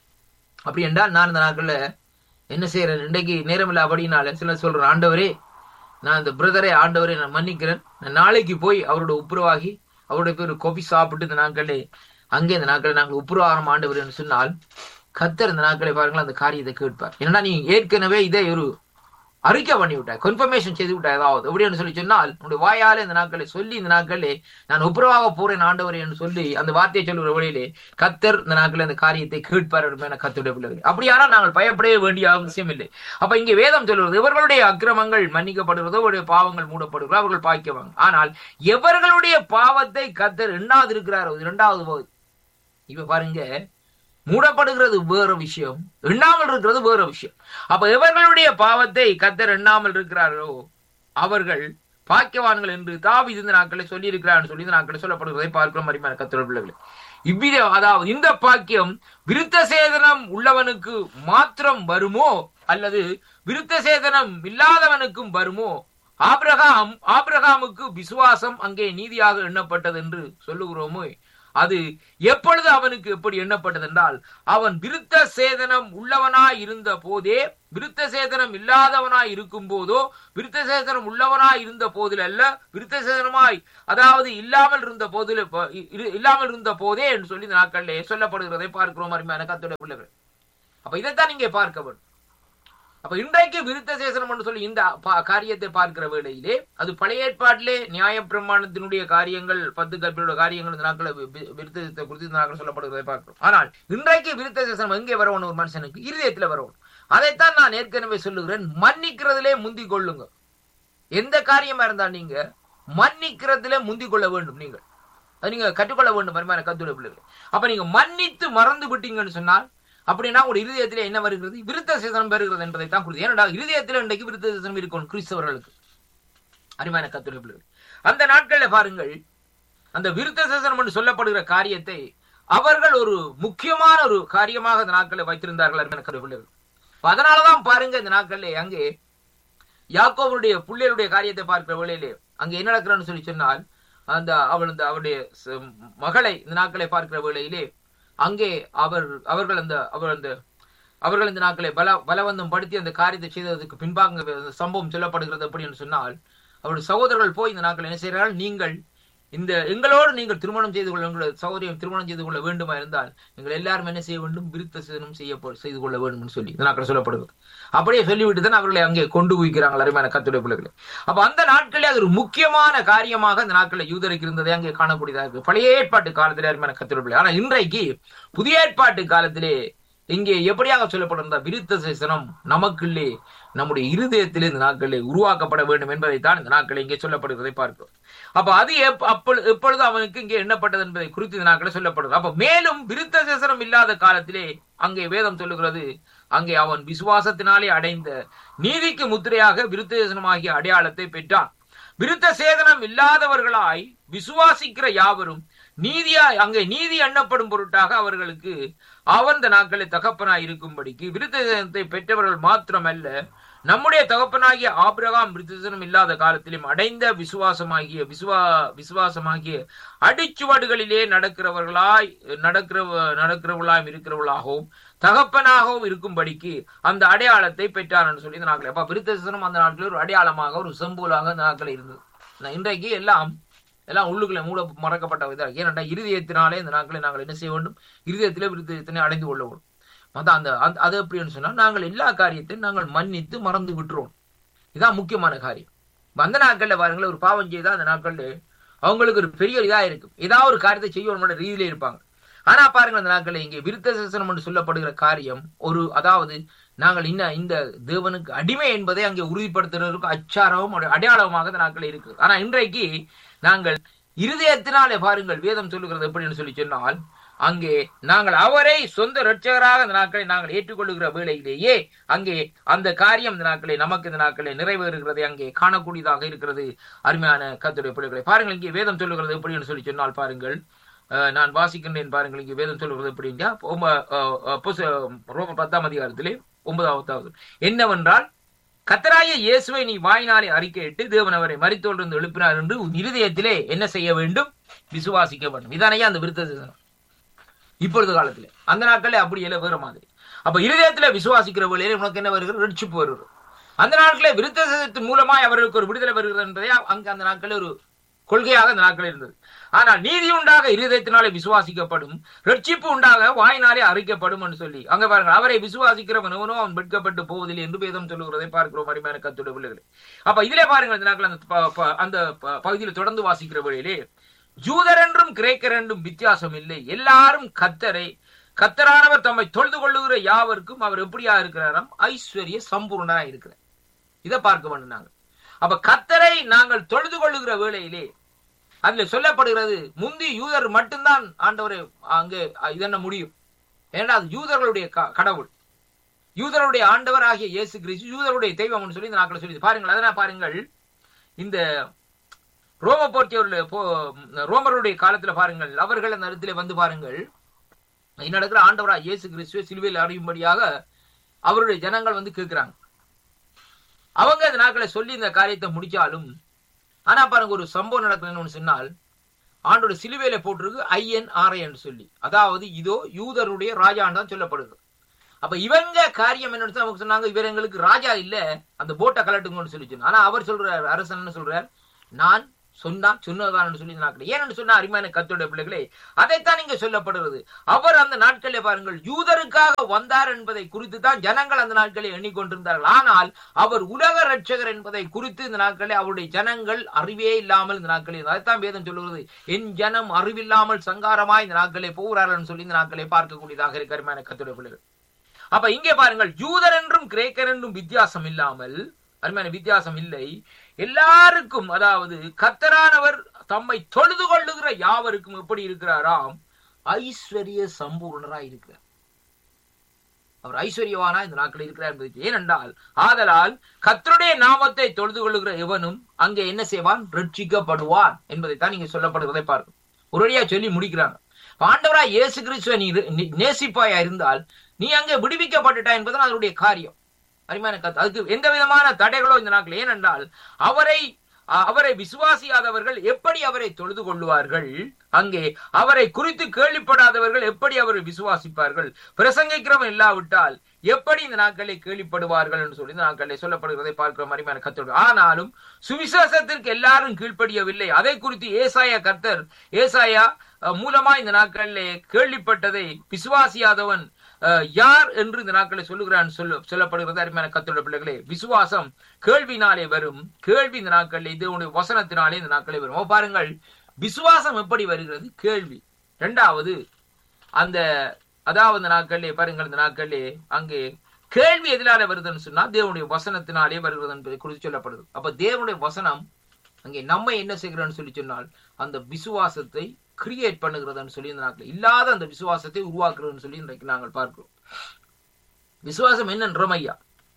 அப்படி என்றால் நான் இந்த நாட்கள்ல என்ன செய்யறேன் இன்றைக்கு நேரமில்லை அப்படின்னால சிலர் சொல்றேன் ஆண்டவரே நான் இந்த பிரதரை ஆண்டவரை நான் மன்னிக்கிறேன் நான் நாளைக்கு போய் அவரோட உப்புரவாகி அவருடைய பேர் கோபி சாப்பிட்டு இந்த நாட்களே அங்கே இந்த நாட்களை நாங்கள் உப்புரவாரம் ஆண்டவர் என்று சொன்னால் கத்தர் இந்த நாட்களை பாருங்கள் அந்த காரியத்தை கேட்பார் ஏன்னா நீ ஏற்கனவே இதை ஒரு அறிக்கை பண்ணி விட்டாய் கன்ஃபர்மேஷன் செய்து விட்டாய் ஏதாவது எப்படின்னு சொல்லி சொன்னால் உன்னுடைய வாயாலே இந்த நாட்களை சொல்லி இந்த நாட்களே நான் உப்புரவாக போறேன் ஆண்டவர் என்று சொல்லி அந்த வார்த்தையை சொல்லுகிற வழியிலே கத்தர் இந்த நாட்களில் அந்த காரியத்தை கேட்பார் என கத்துடைய பிள்ளைகள் அப்படியானால் நாங்கள் பயப்படவே வேண்டிய அவசியம் இல்லை அப்ப இங்கே வேதம் சொல்லுவது இவர்களுடைய அக்கிரமங்கள் மன்னிக்கப்படுகிறதோ அவருடைய பாவங்கள் மூடப்படுகிறதோ அவர்கள் பாய்க்கவாங்க ஆனால் எவர்களுடைய பாவத்தை கத்தர் எண்ணாது இருக்கிறாரோ இது இரண்டாவது பகுதி இப்ப பாருங்க மூடப்படுகிறது வேற விஷயம் எண்ணாமல் இருக்கிறது வேற விஷயம் அப்ப எவர்களுடைய பாவத்தை கத்தர் எண்ணாமல் இருக்கிறாரோ அவர்கள் பாக்கியவான்கள் என்று தாவீது இந்த நாட்களை சொல்லி இருக்கிறார் சொல்லி இந்த நாட்களை சொல்லப்படுவதை பார்க்கிறோம் அருமையான கத்தர் பிள்ளைகளே இவ்வித அதாவது இந்த பாக்கியம் விருத்த சேதனம் உள்ளவனுக்கு மாத்திரம் வருமோ அல்லது விருத்த சேதனம் இல்லாதவனுக்கும் வருமோ ஆபிரகாம் ஆபிரகாமுக்கு விசுவாசம் அங்கே நீதியாக எண்ணப்பட்டது என்று சொல்லுகிறோமோ அது எப்பொழுது அவனுக்கு எப்படி எண்ணப்பட்டது என்றால் அவன் விருத்த சேதனம் உள்ளவனாய் இருந்த போதே விருத்த சேதனம் இல்லாதவனாய் இருக்கும் போதோ விருத்த சேதனம் உள்ளவனாய் இருந்த போதில் அல்ல விருத்த சேதனமாய் அதாவது இல்லாமல் இருந்த போதில் இரு- இல்லாமல் இருந்த போதே என்று சொல்லி இந்த நாட்களிலே சொல்லப்படுகிறதை பார்க்கிறோம் அருமையான கத்துடைய பிள்ளைகள் அப்ப இதைத்தான் இங்கே பார்க்க வேண்டும் அப்ப இன்றைக்கு விருத்த சேசனம் என்று சொல்லி இந்த பா- காரியத்தை பார்க்கிற வேளையிலே அது பழைய ஏற்பாட்டிலே நியாய பிரமாணத்தினுடைய காரியங்கள் பத்து கற்பியோட காரியங்கள் இந்த நாட்கள் விருத்தத்தை குறித்து இந்த நாட்கள் சொல்லப்படுகிறதை பார்க்கிறோம் ஆனால் இன்றைக்கு விருத்த சேசனம் எங்கே வரணும் ஒரு மனுஷனுக்கு இருதயத்துல வரணும் அதைத்தான் நான் ஏற்கனவே சொல்லுகிறேன் மன்னிக்கிறதிலே முந்திக் கொள்ளுங்க எந்த காரியமா இருந்தா நீங்க மன்னிக்கிறதிலே முந்திக் கொள்ள வேண்டும் நீங்கள் அது நீங்க கற்றுக்கொள்ள வேண்டும் வருமான கத்துடைய பிள்ளைகள் அப்ப நீங்க மன்னித்து மறந்து விட்டீங்கன்னு சொன்னால் அப்படின்னா ஒரு இருதயத்திலே என்ன வருகிறது விருத்த சேசனம் பெறுகிறது என்பதை தான் குறித்து ஏனடா இருதயத்தில் இன்றைக்கு விருத்த சேசனம் இருக்கணும் கிறிஸ்தவர்களுக்கு அருமையான கத்துடைய பிள்ளைகள் அந்த நாட்களில் பாருங்கள் அந்த விருத்த சேசனம் என்று சொல்லப்படுகிற காரியத்தை அவர்கள் ஒரு முக்கியமான ஒரு காரியமாக இந்த நாட்களை வைத்திருந்தார்கள் அருமையான கத்துடைய பிள்ளைகள் அப்ப அதனாலதான் பாருங்க இந்த நாட்களிலே அங்கே யாக்கோவருடைய பிள்ளைகளுடைய காரியத்தை பார்க்கிற வேளையிலே அங்கே என்ன நடக்கிறான்னு சொல்லி சொன்னால் அந்த அவள் அந்த அவருடைய ச- மகளை இந்த நாட்களை பார்க்கிற வேளையிலே அங்கே அவர் அவர்கள் அந்த அவர் அந்த அவர்கள் இந்த நாட்களை பல பலவந்தம் படுத்தி அந்த காரியத்தை செய்ததற்கு பின்பாக அந்த சம்பவம் சொல்லப்படுகிறது அப்படின்னு சொன்னால் அவருடைய சகோதரர்கள் போய் இந்த நாட்கள் என்ன செய்கிறார்கள் நீங்கள் இந்த எங்களோடு நீங்கள் திருமணம் செய்து கொள்ள உங்களோட சகோதரியம் திருமணம் செய்து கொள்ள வேண்டுமா இருந்தால் நீங்கள் எல்லாரும் என்ன செய்ய வேண்டும் விருத்த சேதனம் செய்ய செய்து கொள்ள வேண்டும் என்று சொல்லி இந்த நாட்கள் சொல்லப்படுகிறது அப்படியே சொல்லிவிட்டு தான் அவர்களை அங்கே கொண்டு போய்க்கிறாங்க அருமையான கத்துடைய பிள்ளைகளை அப்ப அந்த நாட்களே அது ஒரு முக்கியமான காரியமாக அந்த நாட்களில் யூதருக்கு இருந்ததை அங்கே காணக்கூடியதாக இருக்கு பழைய ஏற்பாட்டு காலத்திலே அருமையான கத்துடைய பிள்ளை ஆனா இன்றைக்கு புதிய ஏற்பாட்டு காலத்திலே இங்கே எப்படியாக சொல்லப்படுகிற விருத்த சேசனம் நமக்குள்ளே நம்முடைய இருதயத்திலே இந்த நாட்களிலே உருவாக்கப்பட வேண்டும் என்பதைத்தான் இந்த நாட்களில் இங்கே சொல்லப்படுவதை பார்க்கிறோம் அப்ப அது எப்ப- அப்பொழு- எப்பொழுது அவனுக்கு இங்கே எண்ணப்பட்டது என்பதை குறித்து இந்த நாட்களில் சொல்லப்படுது அப்ப மேலும் விருத்த சேசனம் இல்லாத காலத்திலே அங்கே வேதம் சொல்லுகிறது அங்கே அவன் விசுவாசத்தினாலே அடைந்த நீதிக்கு முத்திரையாக விருத்த சேசனமாகிய அடையாளத்தை பெற்றான் விருத்த சேதனம் இல்லாதவர்களாய் விசுவாசிக்கிற யாவரும் நீதியாய் அங்கே நீதி எண்ணப்படும் பொருட்டாக அவர்களுக்கு அவந்த நாட்களில் தகப்பனாய் இருக்கும்படிக்கு விருத்த சேதனத்தை பெற்றவர்கள் மாத்திரமல்ல நம்முடைய தகப்பனாகிய ஆபிரகாம் விருத்தசனம் இல்லாத காலத்திலும் அடைந்த விசுவாசமாகிய விசுவா விசுவாசமாகிய அடிச்சுவடுகளிலே நடக்கிறவர்களாய் நடக்கிற நடக்கிறவர்களாயும் இருக்கிறவர்களாகவும் தகப்பனாகவும் இருக்கும்படிக்கு அந்த அடையாளத்தை பெற்றார்னு சொல்லி இந்த நாட்கள் அப்ப விருத்தசனம் அந்த நாட்களில் ஒரு அடையாளமாக ஒரு செம்புலாக அந்த நாட்களில் இருந்தது நான் இன்றைக்கு எல்லாம் எல்லாம் உள்ளுக்குள்ள மூட மறக்கப்பட்ட இதாக ஏனென்றா இருதயத்தினாலே இந்த நாட்களை நாங்கள் என்ன செய்ய வேண்டும் இருதயத்திலே விருத்தத்தினை அடைந்து கொள்ள வேண்டும் அதான் அந்த அந்த- அது எப்படின்னு சொன்னா நாங்கள் எல்லா காரியத்தையும் நாங்கள் மன்னித்து மறந்து விட்டுறோம் இதான் முக்கியமான காரியம் இப்ப அந்த நாட்கள்ல பாருங்களேன் ஒரு பாவம் செய்தா அந்த நாட்கள்ல அவங்களுக்கு ஒரு பெரிய இதா இருக்கும் ஏதாவது ஒரு காரியத்தை செய்யணும் ரீதியில இருப்பாங்க ஆனா பாருங்க அந்த நாட்கள்ல இங்கே விருத்த சேசனம் என்று சொல்லப்படுகிற காரியம் ஒரு அதாவது நாங்கள் இன்ன இந்த தேவனுக்கு அடிமை என்பதை அங்கே உறுதிப்படுத்துறதுக்கு அச்சாரமும் ஒரு அடையாளமாக அந்த நாட்கள் இருக்கு ஆனா இன்றைக்கு நாங்கள் இருதயத்தினாலே பாருங்கள் வேதம் சொல்லுகிறது எப்படின்னு சொல்லி சொன்னால் அங்கே நாங்கள் அவரை சொந்த இரட்சகராக இந்த நாட்களை நாங்கள் ஏற்றுக்கொள்ளுகிற வேளையிலேயே அங்கே அந்த காரியம் இந்த நாட்களை நமக்கு இந்த நாட்களை நிறைவேறுகிறதை அங்கே காணக்கூடியதாக இருக்கிறது அருமையான கத்துடைய பிள்ளைகளை பாருங்கள் இங்கே வேதம் சொல்லுகிறது எப்படின்னு சொல்லி சொன்னால் பாருங்கள் அஹ், நான் வாசிக்கின்றேன் பாருங்கள் இங்கே வேதம் சொல்லுகிறது எப்படின்னா ஒம்ப- அஹ், அஹ், புச- ரோம பத்தாம் அதிகாரத்திலே ஒன்பதாவது என்னவென்றால் கத்தராய இயேசுவை நீ வாயினாலே அறிக்கையிட்டு தேவன் அவரை மரித்தோலிருந்து எழுப்பினார் என்று உன் இருதயத்திலே என்ன செய்ய வேண்டும் விசுவாசிக்க வேண்டும் இதானையா அந்த விருத்த சேதனம் இப்பொழுது காலத்துல அந்த நாட்களே அப்படி இல்லை வேற மாதிரி அப்ப இருதயத்துல விசுவாசிக்கிற வேளையில உனக்கு என்ன வருகிறது ரட்சிப்பு வருகிறது அந்த நாட்களே விருத்த சேதத்தின் மூலமாய் அவர்களுக்கு ஒரு விடுதலை வருகிறது என்பதே அங்க அந்த நாட்களில் ஒரு கொள்கையாக அந்த நாட்களில் இருந்தது ஆனால் நீதி உண்டாக இருதயத்தினாலே விசுவாசிக்கப்படும் ரட்சிப்பு உண்டாக வாயினாலே அறிக்கப்படும் என்று சொல்லி அங்க பாருங்க அவரை விசுவாசிக்கிறவன் எவனோ அவன் வெட்கப்பட்டு போவதில்லை என்று வேதம் சொல்லுகிறதை பார்க்கிறோம் அருமையான கத்துடைய பிள்ளைகளை அப்ப இதிலே பாருங்க இந்த நாட்கள் அந்த ப- ப- அந்த ப- பகுதியில் தொடர்ந்து வாசிக்கிற வழியிலே ஜூதர் என்றும் கிரேக்கர் என்றும் வித்தியாசம் இல்லை எல்லாரும் கத்தரை கத்தரானவர் தம்மை தொழுது கொள்ளுகிற யாவருக்கும் அவர் எப்படியா இருக்கிறாராம் ஐஸ்வர்ய சம்பூர்ணா இருக்கிறார் இதை பார்க்க வேண்டும் நாங்கள் அப்ப கத்தரை நாங்கள் தொழுது கொள்ளுகிற வேளையிலே அதுல சொல்லப்படுகிறது முந்தி யூதர் மட்டும்தான் ஆண்டவரை அங்கே இதென்ன முடியும் ஏன்னா அது யூதர்களுடைய க- கடவுள் யூதருடைய ஆண்டவர் ஆகிய இயேசு கிறிஸ்து யூதருடைய தெய்வம்னு சொல்லி இந்த நாட்களை சொல்லி பாருங்கள் அதனால் பாருங்கள் இந்த ரோம போர்த்தியவருடைய போ ரோமருடைய காலத்துல பாருங்கள் அவர்கள் அந்த இடத்துல வந்து பாருங்கள் இது நடக்கிற ஆண்டவரா இயேசு கிறிஸ்துவ சிலுவையில் அறியும்படியாக அவருடைய ஜனங்கள் வந்து கேட்கிறாங்க அவங்க அந்த நாட்களை சொல்லி இந்த காரியத்தை முடிச்சாலும் ஆனா பாருங்க ஒரு சம்பவம் நடக்கணும்னு சொன்னால் ஆண்டோட சிலுவையில போட்டிருக்கு ஐஎன் ஆர்ஐ என்று சொல்லி அதாவது இதோ யூதருடைய ராஜான்னு தான் சொல்லப்படுது அப்ப இவங்க காரியம் என்னன்னு நமக்கு சொன்னாங்க இவர் எங்களுக்கு ராஜா இல்ல அந்த போட்டை கலட்டுங்கன்னு சொல்லி சொன்னார். ஆனா அவர் சொல்றார் அரசன் என்ன சொல்றார் நான் சொன்னா சொன்னதான் சொல்லி நாட்கள் ஏன்னு சொன்னா அருமையான கத்தோடைய பிள்ளைகளே அதைத்தான் இங்க சொல்லப்படுகிறது அவர் அந்த நாட்களிலே பாருங்கள் யூதருக்காக வந்தார் என்பதை குறித்து தான் ஜனங்கள் அந்த நாட்களில் எண்ணிக்கொண்டிருந்தார்கள் ஆனால் அவர் உலக ரட்சகர் என்பதை குறித்து இந்த நாட்களில் அவருடைய ஜனங்கள் அறிவே இல்லாமல் இந்த நாட்களில் அதைத்தான் வேதம் சொல்லுகிறது என் ஜனம் அறிவில்லாமல் சங்காரமாய் இந்த நாட்களே போகிறார்கள் சொல்லி இந்த நாட்களை பார்க்கக்கூடியதாக இருக்கு அருமையான கத்தோடைய பிள்ளைகள் அப்ப இங்கே பாருங்கள் யூதர் என்றும் கிரேக்கர் என்றும் வித்தியாசம் இல்லாமல் அருமையான வித்தியாசம் இல்லை எல்லாருக்கும் அதாவது கத்தரானவர் தம்மை தொழுது கொள்ளுகிற யாவருக்கும் எப்படி இருக்கிறாராம் ஐஸ்வர்ய சம்பூர்ணராய் இருக்கிறார் அவர் ஐஸ்வர்யவானா இந்த நாட்களில் இருக்கிறார் என்பது ஏனென்றால் ஆதலால் கத்தருடைய நாமத்தை தொழுது கொள்ளுகிற எவனும் அங்கே என்ன செய்வான் ரட்சிக்கப்படுவான் என்பதைத்தான் இங்க சொல்லப்படுவதை பார்க்கும் ஒரேடியா சொல்லி முடிக்கிறாங்க ஆண்டவராய் இயேசு கிறிஸ்துவ நீ நீ- நேசிப்பாயா இருந்தால் நீ அங்கே விடுவிக்கப்பட்டுட்டா என்பதுதான் அதனுடைய காரியம் அருமையான கத்து அதுக்கு எந்த விதமான தடைகளோ இந்த நாட்கள் ஏனென்றால் அவரை அ- அவரை விசுவாசியாதவர்கள் எப்படி அவரை தொழுது கொள்ளுவார்கள் அங்கே அவரை குறித்து கேள்விப்படாதவர்கள் எப்படி அவரை விசுவாசிப்பார்கள் பிரசங்கிக்கிறவன் இல்லாவிட்டால் எப்படி இந்த நாட்களை கேள்விப்படுவார்கள் என்று சொல்லி இந்த நாட்களில் சொல்லப்படுகிறதை பார்க்கிற மாதிரியான கத்தோடு ஆனாலும் சுவிசேஷத்திற்கு எல்லாரும் கீழ்ப்படியவில்லை அதை குறித்து ஏசாயா கர்த்தர் ஏசாயா அஹ், மூலமா இந்த நாட்களிலே கேள்விப்பட்டதை விசுவாசியாதவன் அஹ், யார் என்று இந்த நாட்களை சொல்லுகிறான் சொல்ல சொல்லப்படுகிறது அருமையான கத்தோட பிள்ளைகளே விசுவாசம் கேள்வினாலே வரும் கேள்வி இந்த நாட்களில் இதனுடைய வசனத்தினாலே இந்த நாட்களே வரும் அப்ப பாருங்கள் விசுவாசம் எப்படி வருகிறது கேள்வி இரண்டாவது அந்த அதாவது இந்த நாட்களிலே பாருங்கள் இந்த நாட்களிலே அங்கே கேள்வி எதிரால வருதுன்னு சொன்னா தேவனுடைய வசனத்தினாலே வருகிறது என்பதை குறித்து சொல்லப்படுது அப்ப தேவனுடைய வசனம் அங்கே நம்ம என்ன செய்கிறோம்னு சொல்லி சொன்னால் அந்த விசுவாசத்தை கிரியேட் பண்ணுகிறதுன்னு சொல்லி இந்த நாட்கள் இல்லாத அந்த விசுவாசத்தை உருவாக்குறதுன்னு சொல்லி இன்றைக்கு நாங்கள் பார்க்கிறோம் விசுவாசம் என்னன்றோம் ஐயா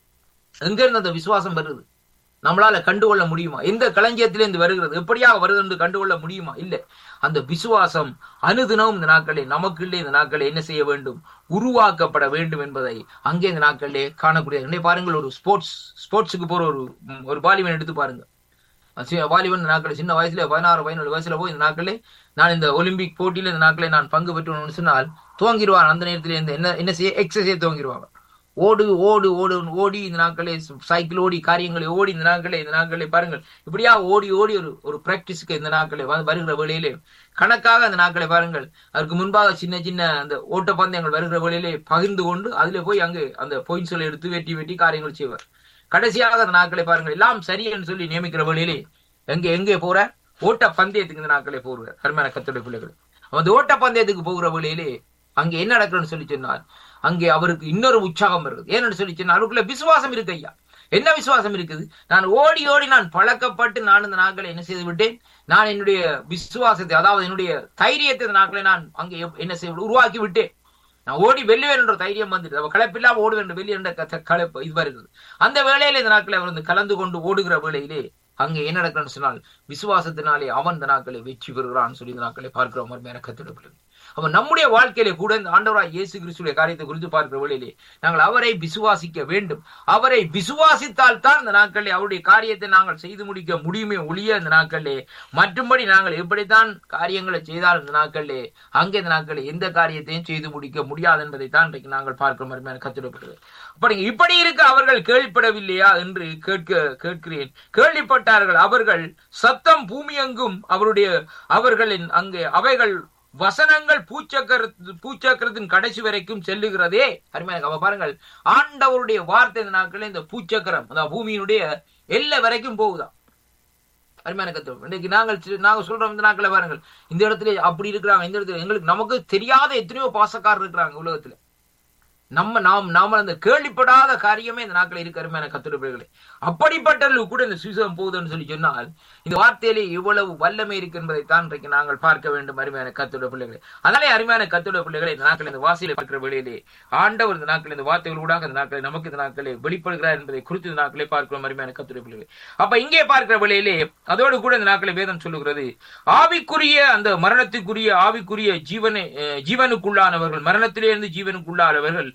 எங்க இருந்து அந்த விசுவாசம் வருது நம்மளால கண்டுகொள்ள முடியுமா எந்த களஞ்சியத்திலிருந்து வருகிறது எப்படியாக வருது என்று கண்டுகொள்ள முடியுமா இல்ல அந்த விசுவாசம் அனுதினமும் இந்த நாட்களே நமக்குள்ளே இந்த நாட்களே என்ன செய்ய வேண்டும் உருவாக்கப்பட வேண்டும் என்பதை அங்கே இந்த நாட்களிலே காணக்கூடிய இன்னைக்கு பாருங்கள் ஒரு ஸ்போர்ட்ஸ் ஸ்போர்ட்ஸுக்கு போற ஒரு ம், ஒரு பாலிவன் எடுத்து பாருங்க சி- வாலிபன் இந்த நாட்கள் சின்ன வயசுல பதினாறு பதினேழு வயசுல போய் இந்த நாட்களே நான் இந்த ஒலிம்பிக் போட்டியில இந்த நாட்களே நான் பங்கு பெற்றோம்னு சொன்னால் துவங்கிடுவான் அந்த நேரத்தில் இந்த என்ன என்ன செய்ய எக்ஸசைஸ் துவங்கிடுவாங்க ஓடு ஓடு ஓடு ஓடி இந்த நாட்களே சைக்கிள் ஓடி காரியங்களை ஓடி இந்த நாட்களே இந்த நாட்களே பாருங்கள் இப்படியா ஓடி ஓடி ஒரு ஒரு பிராக்டிஸ்க்கு இந்த நாட்களே வந்து வருகிற வேளையிலே கணக்காக அந்த நாட்களை பாருங்கள் அதற்கு முன்பாக சின்ன சின்ன அந்த ஓட்டப்பந்தயங்கள் வருகிற வேளையிலே பகிர்ந்து கொண்டு அதுல போய் அங்கு அந்த பாயிண்ட்ஸ்களை எடுத்து வெட்டி வெட்டி காரியங்கள் செய்வார் கடைசியாக அந்த நாட்களை பாருங்கள் எல்லாம் சரி என்று சொல்லி நியமிக்கிற வழியிலே எங்க எங்கே போற ஓட்ட பந்தயத்துக்கு இந்த நாட்களை போடுவார் அருமையான கத்துடைய பிள்ளைகள் அந்த ஓட்ட பந்தயத்துக்கு போகிற வழியிலே அங்கே என்ன நடக்குதுன்னு சொல்லி சொன்னால் அங்கே அவருக்கு இன்னொரு உற்சாகம் வருது ஏன்னு சொல்லி சொன்னால் அவருக்குள்ள விசுவாசம் இருக்கு ஐயா என்ன விசுவாசம் இருக்குது நான் ஓடி ஓடி நான் பழக்கப்பட்டு நான் இந்த நாட்களை என்ன செய்து விட்டேன் நான் என்னுடைய விசுவாசத்தை அதாவது என்னுடைய தைரியத்தை இந்த நாட்களை நான் அங்கே எப்- என்ன செய்ய உருவாக்கி விட்டேன் நான் ஓடி வெல்லுவேன் என்ற தைரியம் வந்துட்டு அவ களைப்பில்லாம ஓடுவேன் என்ற வெளியே என்ற க- களைப்பு இது வருகிறது அந்த வேளையில இந்த நாட்களை அவர் வந்து கலந்து கொண்டு ஓடுகிற வேளையிலே அங்கே என்ன நடக்கிறன்னு சொன்னால் விசுவாசத்தினாலே அவன் இந்த நாட்களை வெற்றி பெறுகிறான் சொல்லி இந்த நாட்களை பார்க்கிறோம் அருமையான கத்திடப்படுது அவன் நம்முடைய வாழ்க்கையிலே கூட இந்த ஆண்டவராய் இயேசு கிறிஸ்துடைய காரியத்தை குறித்து பார்க்கிற வேளையிலே நாங்கள் அவரை விசுவாசிக்க வேண்டும் அவரை விசுவாசித்தால் தான் இந்த நாட்களிலே அவருடைய காரியத்தை நாங்கள் செய்து முடிக்க முடியுமே ஒழிய இந்த நாட்களிலே மற்றும்படி நாங்கள் எப்படித்தான் காரியங்களை செய்தால் இந்த நாட்களிலே அங்கே இந்த நாட்களில் எந்த காரியத்தையும் செய்து முடிக்க முடியாது என்பதை தான் இன்றைக்கு நாங்கள் பார்க்கிற மாதிரி கத்திடப்படுது அப்படி இப்படி இருக்க அவர்கள் கேள்விப்படவில்லையா என்று கேட்க கேட்கிறேன் கேள்விப்பட்டார்கள் அவர்கள் சத்தம் பூமியெங்கும் அவருடைய அவர்களின் அங்கே அவைகள் வசனங்கள் பூச்சக்கர பூச்சக்கரத்தின் கடைசி வரைக்கும் செல்லுகிறதே அருமையாக அவ பாருங்கள் ஆண்டவருடைய வார்த்தை இந்த நாட்களில் இந்த பூச்சக்கரம் அதாவது பூமியினுடைய எல்லை வரைக்கும் போகுதாம் அருமையான கத்துவம் இன்னைக்கு நாங்கள் சி- நாங்க சொல்றோம் இந்த நாட்களை பாருங்கள் இந்த இடத்துல அப்படி இருக்கிறாங்க இந்த இடத்துல எங்களுக்கு நமக்கு தெரியாத எத்தனையோ பாசக்காரர் இருக்கிறாங்க உலகத்துல நம்ம நாம் நாம அந்த கேள்விப்படாத காரியமே இந்த நாட்கள் இருக்க அருமையான கத்துரைகளே அப்படிப்பட்டவர்கள் கூட இந்த சுவிசம் போகுதுன்னு சொல்லி சொன்னால் இந்த வார்த்தையிலே இவ்வளவு வல்லமை இருக்கு என்பதை தான் இன்றைக்கு நாங்கள் பார்க்க வேண்டும் அருமையான கத்துட பிள்ளைகளே அதனாலே அருமையான கத்துட பிள்ளைகளை இந்த நாட்கள் இந்த வாசியில பார்க்கிற வேளையிலே ஆண்டவர் இந்த நாட்கள் இந்த வார்த்தைகளூடாக இந்த நாட்களை நமக்கு இந்த நாட்களை வெளிப்படுகிறார் என்பதை குறித்து இந்த நாட்களை பார்க்கிறோம் அருமையான கத்துட பிள்ளைகளே அப்ப இங்கே பார்க்கிற வேளையிலே அதோடு கூட இந்த நாட்களை வேதம் சொல்லுகிறது ஆவிக்குரிய அந்த மரணத்துக்குரிய ஆவிக்குரிய ஜீவனை அஹ், ஜீவனுக்குள்ளானவர்கள் மரணத்திலிருந்து ஜீவனுக்குள்ளானவர்கள்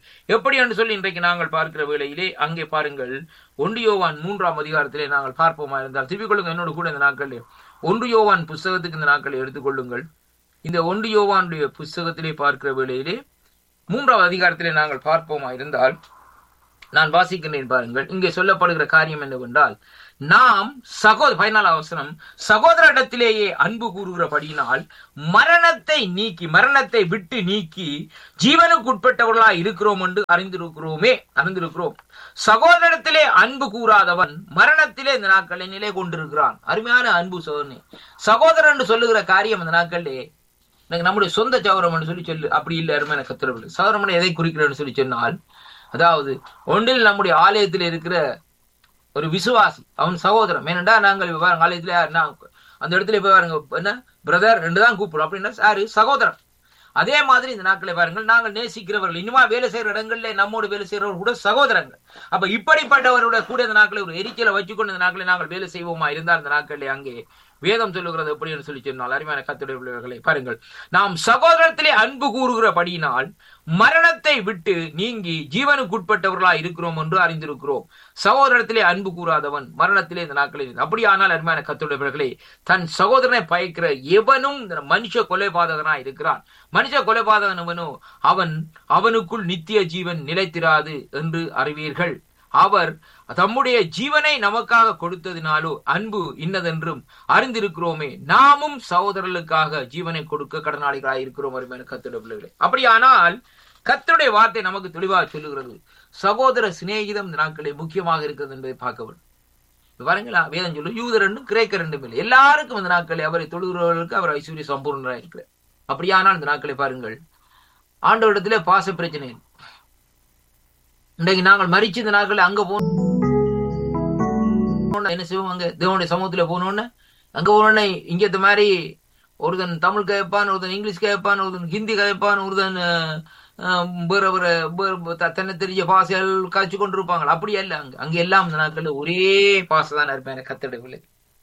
எப்படி என்று சொல்லி இன்றைக்கு நாங்கள் பார்க்கிற வேளையிலே அங்கே பாருங்கள் ஒன்று யோவான் மூன்றாம் அதிகாரத்திலே நாங்கள் பார்ப்போமா இருந்தால் திருப்பிக் கொள்ளுங்க என்னோட கூட இந்த நாட்களிலே ஒன்று யோவான் புஸ்தகத்துக்கு இந்த நாட்களை எடுத்துக்கொள்ளுங்கள் இந்த ஒன்று யோவானுடைய புஸ்தகத்திலே பார்க்கிற வேளையிலே மூன்றாவது அதிகாரத்திலே நாங்கள் பார்ப்போமா இருந்தால் நான் வாசிக்கின்றேன் பாருங்கள் இங்கே சொல்லப்படுகிற காரியம் என்னவென்றால் நாம் சகோ பதினாலு அவசரம் சகோதரிடத்திலேயே அன்பு கூறுகிறபடியினால் மரணத்தை நீக்கி மரணத்தை விட்டு நீக்கி ஜீவனுக்குட்பட்டவர்களா இருக்கிறோம் என்று அறிந்திருக்கிறோமே அறிந்திருக்கிறோம் சகோதரத்திலே அன்பு கூறாதவன் மரணத்திலே இந்த நாட்களை நிலை கொண்டிருக்கிறான் அருமையான அன்பு சோதனை சகோதரன் என்று சொல்லுகிற காரியம் இந்த நாட்களிலே எனக்கு நம்முடைய சொந்த சௌரம் சொல்லி சொல்லு அப்படி இல்லை அருமையான கத்திரவில்லை சௌரம் எதை குறிக்கிறேன்னு சொல்லி சொன்னால் அதாவது ஒன்றில் நம்முடைய ஆலயத்தில் இருக்கிற ஒரு விசுவாசி அவன் சகோதரன் ஏனென்றா நாங்கள் இப்ப பாருங்க ஆலயத்துல நான் அந்த இடத்துல போய் பாருங்க என்ன பிரதர் ரெண்டு தான் கூப்பிடுறோம் அப்படின்னா சாரு சகோதரன் அதே மாதிரி இந்த நாட்களை பாருங்கள் நாங்கள் நேசிக்கிறவர்கள் இனிமா வேலை செய்யற இடங்கள்ல நம்மோடு வேலை செய்யறவர்கள் கூட சகோதரங்கள் அப்ப இப்படிப்பட்டவரோட கூட இந்த நாட்களை ஒரு எரிச்சலை வச்சுக்கொண்டு இந்த நாட்களை நாங்கள் வேலை செய்வோமா இருந்தால் இந்த நாட்களில் அங்கே வேதம் சொல்லுகிறது எப்படி என்று சொல்லி சொன்னால் அருமையான கத்துடைய பிள்ளைகளை பாருங்கள் நாம் சகோதரத்திலே அன்பு கூறுகிறபடியினால் மரணத்தை விட்டு நீங்கி ஜீவனுக்குட்பட்டவர்களா இருக்கிறோம் என்று அறிந்திருக்கிறோம் சகோதரத்திலே அன்பு கூறாதவன் மரணத்திலே இந்த நாட்களில் அப்படியானால் அருமையான கத்துடைய பிள்ளைகளே தன் சகோதரனை பயக்கிற எவனும் மனுஷ கொலைபாதகனா இருக்கிறான் மனுஷ கொலைபாதகன் அவனோ அவன் அவனுக்குள் நித்திய ஜீவன் நிலைத்திராது என்று அறிவீர்கள் அவர் தம்முடைய ஜீவனை நமக்காக கொடுத்ததினாலோ அன்பு இன்னதென்றும் அறிந்திருக்கிறோமே நாமும் சகோதரர்களுக்காக ஜீவனை கொடுக்க கடனாளிகளாய் இருக்கிறோம் அருமையான கத்துடைய பிள்ளைகளே அப்படியானால் கத்தருடைய வார்த்தை நமக்கு தெளிவாக சொல்லுகிறது சகோதர சிநேகிதம் இந்த நாட்களே முக்கியமாக இருக்கிறது என்பதை பார்க்க வேண்டும் பாருங்களா வேதம் சொல்லு யூத ரெண்டும் கிரேக்க ரெண்டும் இல்லை எல்லாருக்கும் இந்த நாட்களை அவரை தொழுகிறவர்களுக்கு அவர் ஐஸ்வர்ய சம்பூர்ணராக இருக்கிறார் அப்படியானால் இந்த நாட்களை பாருங்கள் ஆண்டவரிடத்திலே பாச பிரச்சனை இன்றைக்கு நாங்கள் மறிச்சு இந்த நாட்கள் அங்க போனோம் என்ன செய்வோம் அங்க தேவனுடைய சமூகத்துல போனோன்னு அங்க போனோடனே இங்க இந்த மாதிரி ஒருத்தன் தமிழ் கேட்பான் ஒருத்தன் இங்கிலீஷ் கேட்பான் ஒருத்தன் ஹிந்தி கேட்பான் ஒருத்தன் வேற வேற தன்னை தெரிய பாசைகள் காய்ச்சி கொண்டு இருப்பாங்க அப்படி அல்ல அங்க அங்க எல்லாம் இந்த நாட்கள் ஒரே பாசை தான் இருப்பேன் கத்திடவில்லை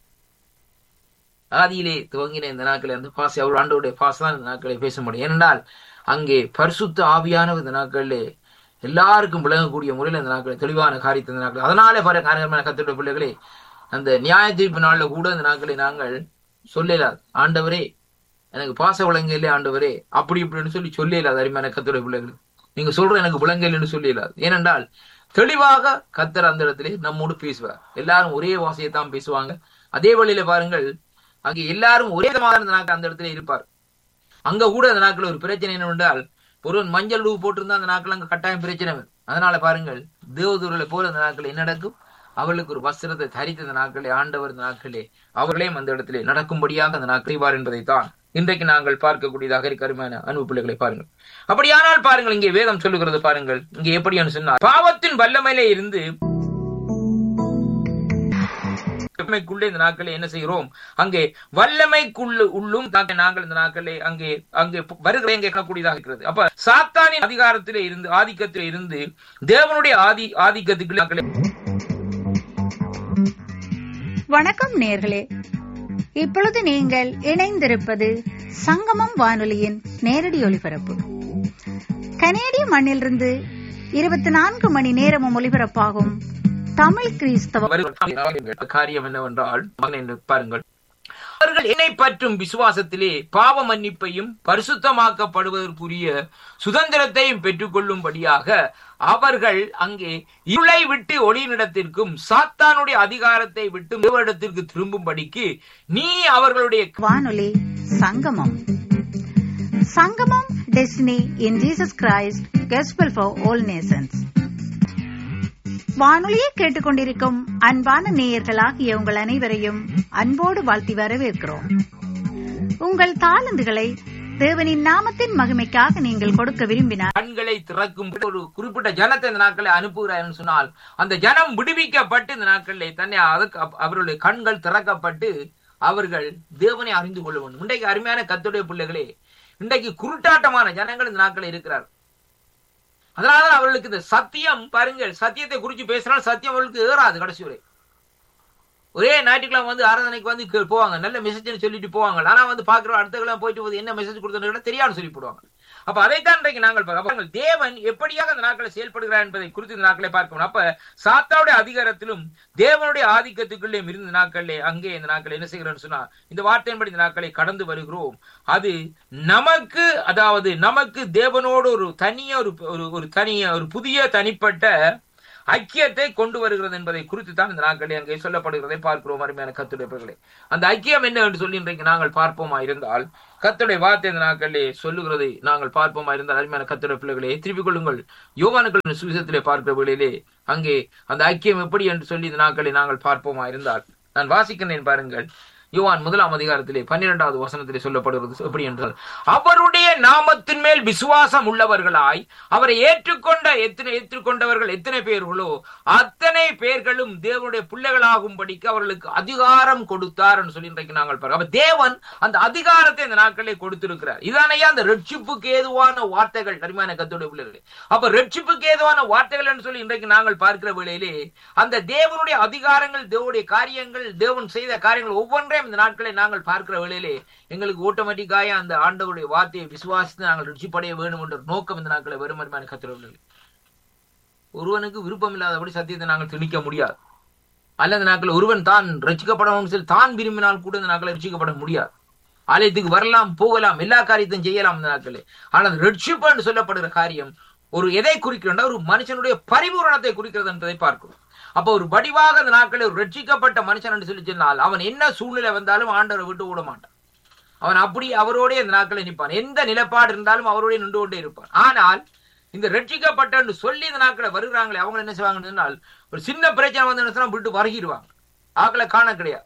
ஆதியிலே துவங்கின இந்த நாட்களை அந்த பாசை அவர் ஆண்டோடைய பாசை தான் இந்த நாட்களை பேச முடியும் ஏனென்றால் அங்கே பரிசுத்த ஆவியான இந்த நாட்களிலே எல்லாருக்கும் விளங்கக்கூடிய முறையில் இந்த நாட்களை தெளிவான காரியத்தை இந்த நாட்கள் அதனாலே பாருங்க காரணமான கத்துடைய பிள்ளைகளே அந்த நியாய தீர்ப்பு நாளில் கூட இந்த நாட்களை நாங்கள் சொல்லலாது ஆண்டவரே எனக்கு பாச விளங்கலே ஆண்டவரே அப்படி இப்படின்னு சொல்லி சொல்லலாது அருமையான கத்துடைய பிள்ளைகள் நீங்க சொல்ற எனக்கு விளங்கலைன்னு சொல்லலாது ஏனென்றால் தெளிவாக கத்தர் அந்த இடத்துல நம்மோடு பேசுவார் எல்லாரும் ஒரே வாசையை தான் பேசுவாங்க அதே வழியில பாருங்கள் அங்கே எல்லாரும் ஒரே விதமாக இந்த நாட்கள் அந்த இடத்துல இருப்பார் அங்க கூட அந்த நாட்கள் ஒரு பிரச்சனை என்னவென்றால் ஒருவன் மஞ்சள் லூ போட்டிருந்தா அந்த நாட்கள் அங்க கட்டாயம் பிரச்சனை அதனால பாருங்கள் தேவதூர்களை போல அந்த நாட்கள் என்ன நடக்கும் அவர்களுக்கு ஒரு வஸ்திரத்தை தரித்த அந்த நாட்களே ஆண்டவர் இந்த நாட்களே அவர்களையும் அந்த இடத்திலே நடக்கும்படியாக அந்த நாட்கள் செய்வார் என்பதைத்தான் இன்றைக்கு நாங்கள் பார்க்கக்கூடியதாக இருக்கருமான அன்பு பிள்ளைகளை பாருங்கள் அப்படியானால் பாருங்கள் இங்கே வேதம் சொல்லுகிறது பாருங்கள் இங்கே எப்படி சொன்னார் பாவத்தின் வல்லமையிலே இருந்து வல்லமைக்குள்ளே இந்த நாட்களை என்ன செய்கிறோம் அங்கே வல்லமைக்குள்ள உள்ளும் நாங்கள் இந்த நாட்களை அங்கே அங்கே வருகிற எங்கே காணக்கூடியதாக இருக்கிறது அப்ப சாத்தானின் அதிகாரத்திலே இருந்து ஆதிக்கத்திலே இருந்து தேவனுடைய ஆதி ஆதிக்கத்துக்கு நாட்களை வணக்கம் நேர்களே இப்பொழுது நீங்கள் இணைந்திருப்பது சங்கமம் வானொலியின் நேரடி ஒலிபரப்பு கனேடிய மண்ணிலிருந்து இருபத்தி நான்கு மணி நேரமும் ஒலிபரப்பாகும் தமிழ் கிறிஸ்தவ காரியம் என்னவென்றால் பாருங்கள் அவர்கள் என்னை பற்றும் விசுவாசத்திலே பாவ மன்னிப்பையும் பரிசுத்தமாக்கப்படுவதற்குரிய சுதந்திரத்தையும் பெற்றுக்கொள்ளும்படியாக அவர்கள் அங்கே இருளை விட்டு ஒளியினிடத்திற்கும் சாத்தானுடைய அதிகாரத்தை விட்டு தேவனிடத்திற்கு திரும்பும்படிக்கு நீ அவர்களுடைய வானொலி சங்கமம் சங்கமம் destiny in Jesus Christ gospel for all nations வானொலியை கேட்டுக்கொண்டிருக்கும் அன்பான நேயர்களாகிய உங்கள் அனைவரையும் அன்போடு வாழ்த்தி வரவேற்கிறோம் உங்கள் தாளந்துகளை தேவனின் நாமத்தின் மகிமைக்காக நீங்கள் கொடுக்க விரும்பினார் கண்களை திறக்கும் ஒரு குறிப்பிட்ட ஜனத்தை இந்த நாட்களை அனுப்புகிறார் சொன்னால் அந்த ஜனம் விடுவிக்கப்பட்டு இந்த நாட்களில் தன்னை அதுக்கு அவர்களுடைய கண்கள் திறக்கப்பட்டு அவர்கள் தேவனை அறிந்து கொள்ள வேண்டும் இன்றைக்கு அருமையான கத்துடைய பிள்ளைகளே இன்றைக்கு குருட்டாட்டமான ஜனங்கள் இந்த நாட்களில் இருக்கிறார் அதனாலதான் அவர்களுக்கு இந்த சத்தியம் பாருங்கள் சத்தியத்தை குறித்து பேசினால் சத்தியம் அவர்களுக்கு ஏறாது கடைசி வரை ஒரே ஞாயிற்றுக்கிழமை வந்து ஆராதனைக்கு வந்து போவாங்க நல்ல மெசேஜ் சொல்லிட்டு போவாங்க ஆனா வந்து பாக்குற அடுத்த கிழமை போயிட்டு போது என்ன மெசேஜ் கொடுத்தா தெரியாதுன்னு சொல்லி போடுவாங்க அப்ப அதைத்தான் இன்றைக்கு நாங்கள் பார்க்க- அப்ப நாங்கள் தேவன் எப்படியாக அந்த நாட்களை செயல்படுகிறார் என்பதை குறித்து இந்த நாட்களை பார்க்கணும் அப்ப சாத்தாவுடைய அதிகாரத்திலும் தேவனுடைய ஆதிக்கத்துக்குள்ளே இருந்த நாட்களிலே அங்கே இந்த நாட்களை என்ன செய்கிறோம்னு சொன்னா இந்த வார்த்தையின்படி இந்த நாட்களை கடந்து வருகிறோம் அது நமக்கு அதாவது நமக்கு தேவனோடு ஒரு தனிய ஒரு ஒரு ஒரு தனிய ஒரு புதிய தனிப்பட்ட ஐக்கியத்தை கொண்டு வருகிறது என்பதை குறித்து தான் இந்த நாட்களில் அங்கே சொல்லப்படுகிறதை பார்க்கிறோம் அருமையான கத்துடைய பிள்ளைகளே அந்த ஐக்கியம் என்ன என்று சொல்லி இன்றைக்கு நாங்கள் பார்ப்போமா இருந்தால் கத்துடைய வார்த்தை இந்த நாட்களிலே சொல்லுகிறதை நாங்கள் பார்ப்போமா இருந்தால் அருமையான கத்துடைய பிள்ளைகளே திருப்பிக் கொள்ளுங்கள் யோவானுக்கள் சுவிசத்திலே பார்க்கிற வேளையிலே அங்கே அந்த ஐக்கியம் எப்படி என்று சொல்லி இந்த நாட்களை நாங்கள் பார்ப்போமா இருந்தால் நான் வாசிக்கிறேன் பாருங்கள் யோவான் முதலாம் அதிகாரத்திலே பன்னிரெண்டாவது வசனத்திலே சொல்லப்படுகிறது எப்படி என்றால் அவருடைய நாமத்தின் மேல் விசுவாசம் உள்ளவர்களாய் அவரை ஏற்றுக்கொண்ட எத்தனை ஏற்றுக்கொண்டவர்கள் எத்தனை பேர்களோ அத்தனை பேர்களும் தேவனுடைய பிள்ளைகளாகும்படிக்கு அவர்களுக்கு அதிகாரம் கொடுத்தார் என்று சொல்லி இன்றைக்கு நாங்கள் பார்க்கிறோம் அப்ப தேவன் அந்த அதிகாரத்தை இந்த நாட்களே கொடுத்திருக்கிறார் இதானையா அந்த ரட்சிப்புக்கு ஏதுவான வார்த்தைகள் அருமையான கத்தோட பிள்ளைகளே அப்ப ரட்சிப்புக்கு ஏதுவான வார்த்தைகள் என்று சொல்லி இன்றைக்கு நாங்கள் பார்க்கிற வேளையிலே அந்த தேவனுடைய அதிகாரங்கள் தேவனுடைய காரியங்கள் தேவன் செய்த காரியங்கள் ஒவ்வொன்றையும் இந்த நாட்களை நாங்கள் பார்க்கிற வேளையிலே எங்களுக்கு ஆட்டோமேட்டிக்காக அந்த ஆண்டவருடைய வார்த்தையை விசுவாசித்து நாங்கள் ரட்சிப்படைய வேண்டும் என்ற நோக்கம் இந்த நாட்களை வரும் அருமையான கத்திரவர்கள் ஒருவனுக்கு விருப்பம் இல்லாதபடி சத்தியத்தை நாங்கள் திணிக்க முடியாது அல்லது நாட்கள் ஒருவன் தான் ரட்சிக்கப்படணும் சொல்லி தான் விரும்பினால் கூட இந்த நாட்களை ரட்சிக்கப்பட முடியாது ஆலயத்துக்கு வரலாம் போகலாம் எல்லா காரியத்தையும் செய்யலாம் இந்த நாட்களே ஆனால் ரட்சிப்பு என்று சொல்லப்படுகிற காரியம் ஒரு எதை குறிக்கிறோம்னா ஒரு மனுஷனுடைய பரிபூரணத்தை குறிக்கிறது என்பதை பார்க்கிறோம் அப்ப ஒரு வடிவாக அந்த நாட்களில் ஒரு ரட்சிக்கப்பட்ட மனுஷன் என்று சொல்லி சொன்னால் அவன் என்ன சூழ்நிலை வந்தாலும் ஆண்டவரை விட்டு ஓட மாட்டான் அவன் அப்படி அவரோடே அந்த நாட்களை நிற்பான் எந்த நிலப்பாடு இருந்தாலும் அவரோடே நின்று கொண்டே இருப்பான் ஆனால் இந்த ரட்சிக்கப்பட்ட என்று சொல்லி இந்த நாட்களை வருகிறாங்களே அவங்க என்ன செய்வாங்கன்னு சொன்னால் ஒரு சின்ன பிரச்சனை வந்து என்ன சொன்னா விட்டு வருகிடுவாங்க ஆக்களை காண கிடையாது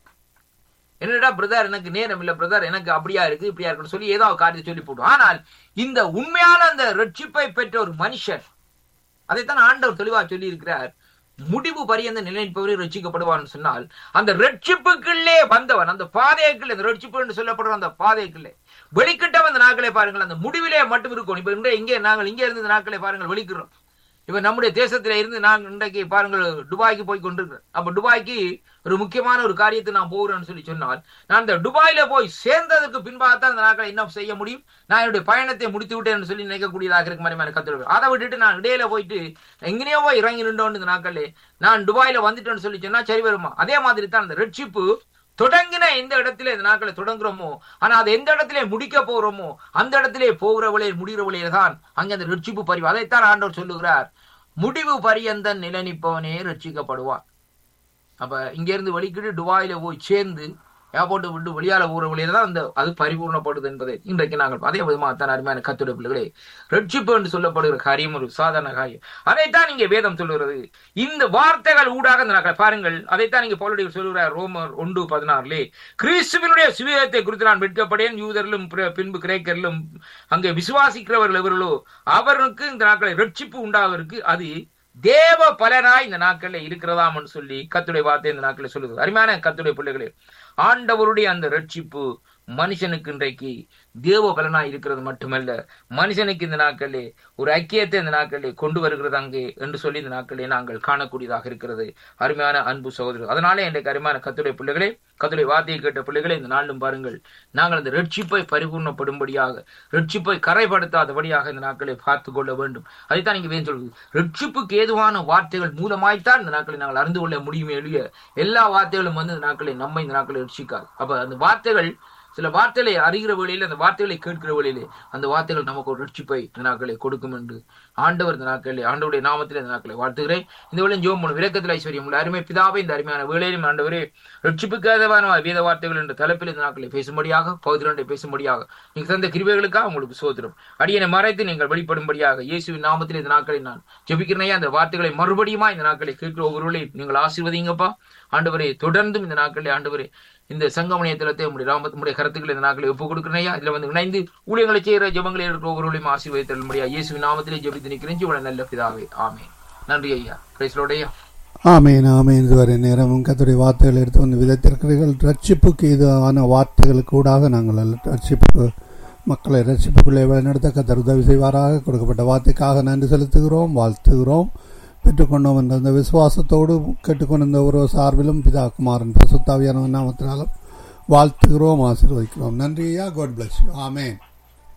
என்னடா பிரதர் எனக்கு நேரம் இல்ல பிரதர் எனக்கு அப்படியா இருக்கு இப்படியா இருக்குன்னு சொல்லி ஏதோ ஒரு காரியத்தை சொல்லி போடும் ஆனால் இந்த உண்மையான அந்த ரட்சிப்பை பெற்ற ஒரு மனுஷன் அதைத்தான் ஆண்டவர் தெளிவா சொல்லி இருக்கிறார் முடிவு பரியந்த நிலைப்பவரே ரட்சிக்கப்படுவான்னு சொன்னால் அந்த ரட்சிப்புக்குள்ளே வந்தவன் அந்த பாதைக்குள்ளே அந்த ரட்சிப்பு என்று சொல்லப்படுற அந்த பாதைக்குள்ளே வெளிக்கிட்ட வந்த நாட்களை பாருங்கள் அந்த முடிவிலே மட்டும் இருக்கும் இப்ப இன்றைய இங்கே நாங்கள் இங்கே இருந்து நாட்களை பாருங்கள் வெளிக்கிறோம் இப்ப நம்முடைய தேசத்துல இருந்து நாங்கள் இன்றைக்கு பாருங்கள் துபாய்க்கு போய் கொண்டிருக்கிறோம் அப்ப துபாய்க்கு ஒரு முக்கியமான ஒரு காரியத்தை நான் போகிறேன்னு சொல்லி சொன்னால் நான் இந்த துபாயில போய் சேர்ந்ததற்கு பின்பாகத்தான் அந்த நாட்களை என்ன செய்ய முடியும் நான் என்னுடைய பயணத்தை முடித்து விட்டேன்னு சொல்லி நினைக்கக்கூடியதாக இருக்கு மாதிரி கத்துருவேன் அதை விட்டுட்டு நான் இடையில போயிட்டு எங்கேயோ போய் இறங்கி நின்றோன்னு இந்த நாட்களே நான் துபாயில வந்துட்டேன்னு சொல்லி சொன்னா சரி வருமா அதே மாதிரி தான் அந்த ரட்சிப்பு தொடங்கின எந்த இடத்துல இந்த நாட்களை தொடங்குறோமோ ஆனா அது எந்த இடத்துல முடிக்க போறோமோ அந்த இடத்திலே போகிற வழியில் முடிகிற வழியில தான் அங்க அந்த ரட்சிப்பு பரிவு அதைத்தான் ஆண்டவர் சொல்லுகிறார் முடிவு பரியந்தன் நிலநிப்பவனே ரட்சிக்கப்படுவான் அப்ப இங்க இருந்து வலிக்கிட்டு துபாயில போய் சேர்ந்து ஏர்போர்ட்டை விட்டு வெளியால போற வழியில தான் அந்த அது பரிபூர்ணப்படுது என்பதை இன்றைக்கு நாங்கள் அதே விதமாக தான் அருமையான கத்துடைய பிள்ளைகளே ரட்சிப்பு என்று சொல்லப்படுகிற காரியம் ஒரு சாதாரண காரியம் அதைத்தான் இங்கே வேதம் சொல்லுகிறது இந்த வார்த்தைகள் ஊடாக இந்த நாங்கள் பாருங்கள் அதைத்தான் நீங்க பவுலுடைய சொல்லுகிறார் ரோமர் ஒன்று பதினாறுலே கிறிஸ்துவனுடைய சுவிதத்தை குறித்து நான் வெட்கப்படேன் யூதரிலும் பிற- பின்பு கிரேக்கரிலும் அங்கே விசுவாசிக்கிறவர்கள் எவர்களோ அவருக்கு இந்த நாட்களை ரட்சிப்பு உண்டாவதற்கு அது தேவ பலனாய் இந்த நாட்களில் இருக்கிறதாம்னு சொல்லி கத்துடைய வார்த்தை இந்த நாட்களில் சொல்லுது அருமையான கத்துடைய பிள்ளைகளே ஆண்டவருடைய அந்த ரட்சிப்பு மனுஷனுக்கு இன்றைக்கு தேவ பலனாய் இருக்கிறது மட்டுமல்ல மனுஷனுக்கு இந்த நாட்களே ஒரு ஐக்கியத்தை இந்த நாட்களே கொண்டு வருகிறது அங்கே என்று சொல்லி இந்த நாட்களே நாங்கள் காணக்கூடியதாக இருக்கிறது அருமையான அன்பு சகோதரர் அதனாலே இன்றைக்கு அருமையான கத்துடைய பிள்ளைகளே கத்துடைய வார்த்தையை கேட்ட பிள்ளைகளே இந்த நாளிலும் பாருங்கள் நாங்கள் அந்த ரட்சிப்பை பரிபூர்ணப்படும்படியாக ரட்சிப்பை கரைப்படுத்தாதபடியாக இந்த நாட்களை பார்த்து கொள்ள வேண்டும் அதைத்தான் நீங்க வேணும் சொல்லுது ரட்சிப்புக்கு ஏதுவான வார்த்தைகள் மூலமாய்த்தான் இந்த நாட்களை நாங்கள் அறிந்து கொள்ள முடியுமே எளிய எல்லா வார்த்தைகளும் வந்து இந்த நாட்களை நம்மை இந்த நாட்களை ரட்சிக்காது அப்ப அந்த வார்த்தைகள் சில வார்த்தைகளை அறிகிற வழியில அந்த வார்த்தைகளை கேட்கிற வழியிலே அந்த வார்த்தைகள் நமக்கு ஒரு ரட்சிப்பை இந்த நாட்களை கொடுக்கும் என்று ஆண்டவர் இந்த நாட்களில் ஆண்டவருடைய நாமத்தில் இந்த நாட்களை வாழ்த்துகிறேன் இந்த வேளையும் ஜோம் பண்ணும் விளக்கத்தில் ஐஸ்வர்யம் உள்ள அருமை பிதாவை இந்த அருமையான வேளையிலும் ஆண்டவரே ரட்சிப்புக்காதவான வேத வார்த்தைகள் என்ற தலைப்பில் இந்த நாட்களை பேசும்படியாக பௌதிரண்டை பேசும்படியாக நீங்கள் தந்த கிருபைகளுக்காக உங்களுக்கு சோதரம் அடியனை மறைத்து நீங்கள் வெளிப்படும்படியாக இயேசுவின் நாமத்தில் இந்த நாட்களை நான் ஜெபிக்கிறேனே அந்த வார்த்தைகளை மறுபடியுமா இந்த நாட்களை கேட்கிற ஒவ்வொருவரையும் நீங்கள் ஆசீர்வதிங்கப்பா ஆண்டவரே தொடர்ந்தும் இந்த நாட்களில் ஆண்டவரே இந்த சங்கமணிய தளத்தை உங்களுடைய ராம உங்களுடைய கருத்துக்களை இந்த நாட்களை ஒப்புக் கொடுக்கிறேன் இதுல வந்து இணைந்து ஊழியங்களை செய்கிற ஜெபங்களை இருக்கிற ஒவ்வொருவரையும் ஆசீர்வதித்தல் முடியா இயேசுவின் நாமத்திலே ஜெபித்து நிற்கிறேன் ஜீவன நல்ல பிதாவே ஆமென் நன்றி ஐயா பிரைஸ்லோடையா ஆமேன் ஆமேன் இதுவரை நேரமும் கத்துடைய வார்த்தைகள் எடுத்து வந்து விதைத்திருக்கிறீர்கள் ரட்சிப்புக்கு இதுவான வார்த்தைகளுக்கு கூடாக நாங்கள் ரட்சிப்பு மக்களை ரட்சிப்புக்குள்ளே வழிநடத்த கத்தர் உதவி செய்வாராக கொடுக்கப்பட்ட வார்த்தைக்காக நன்றி செலுத்துகிறோம் வாழ்த்துகிறோம் பெற்றுக்கொண்டோம் என்ற அந்த விசுவாசத்தோடு கேட்டுக்கொண்டிருந்த ஒரு சார்பிலும் பிதா குமாரன் பசுத்தாவியான நாமத்தினாலும் வாழ்த்துகிறோம் ஆசீர்வதிக்கிறோம் நன்றி ஐயா காட் பிளஸ் யூ ஆமேன்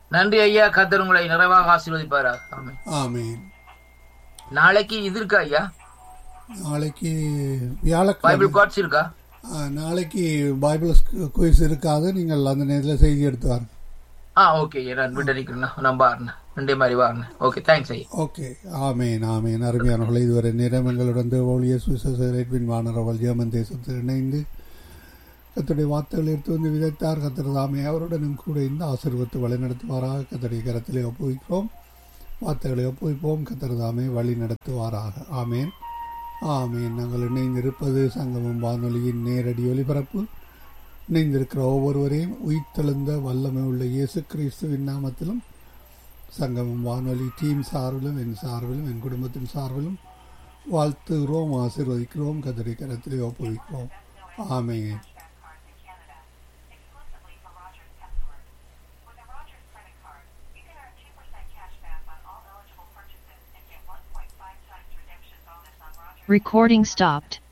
நன்றி ஐயா கத்தர் உங்களை நிறைவாக ஆசீர்வதிப்பாராக ஆமென் ஆமீன் நாளைக்கு இது இருக்கா ஐயா நாளைக்கு வியாழக்கிழமை பைபிள் காட்ஸ் இருக்கா ஆ, நாளைக்கு பைபிள் குயிஸ் இருக்காது நீங்கள் அந்த நேரத்தில் செய்தி எடுத்து வாருங்க ஆ ஓகே ஐயா நான் விட்டு நிற்கிறேன் நான் பாருங்க ரெண்டே மாதிரி பாருங்க ஓகே தேங்க்ஸ் ஐயா ஓகே ஆமேன் ஆமேன் அருமையானவர்கள் இதுவரை நேரம் எங்களுடன் தேவோலிய சுவிசேஷன் வானரவல் ஜெர்மன் தேசத்தில் இணைந்து கத்துடைய வார்த்தைகள் எடுத்து வந்து விதைத்தார் கத்தர் தாமே அவருடனும் கூட இந்த ஆசீர்வத்தை வழிநடத்துவாராக கத்தடைய கரத்திலே ஒப்புவிக்கிறோம் வார்த்தைகளை ஒப்புவிப்போம் கத்தர் தாமே வழி நடத்துவாராக ஆமேன் ஆமேன் நாங்கள் இணைந்திருப்பது சங்கமம் வானொலியின் நேரடி ஒலிபரப்பு இணைந்திருக்கிற ஒவ்வொருவரையும் உயிர்த்தெழுந்த வல்லமை உள்ள இயேசு கிறிஸ்துவின் நாமத்திலும் சங்கமம் வானொலி டீம் சார்பிலும் என் சார்பிலும் என் குடும்பத்தின் சார்பிலும் வாழ்த்துகிறோம் ஆசீர்வதிக்கிறோம் கதிரை கரத்திலே ஒப்புவிக்கிறோம் ஆமென் Recording stopped.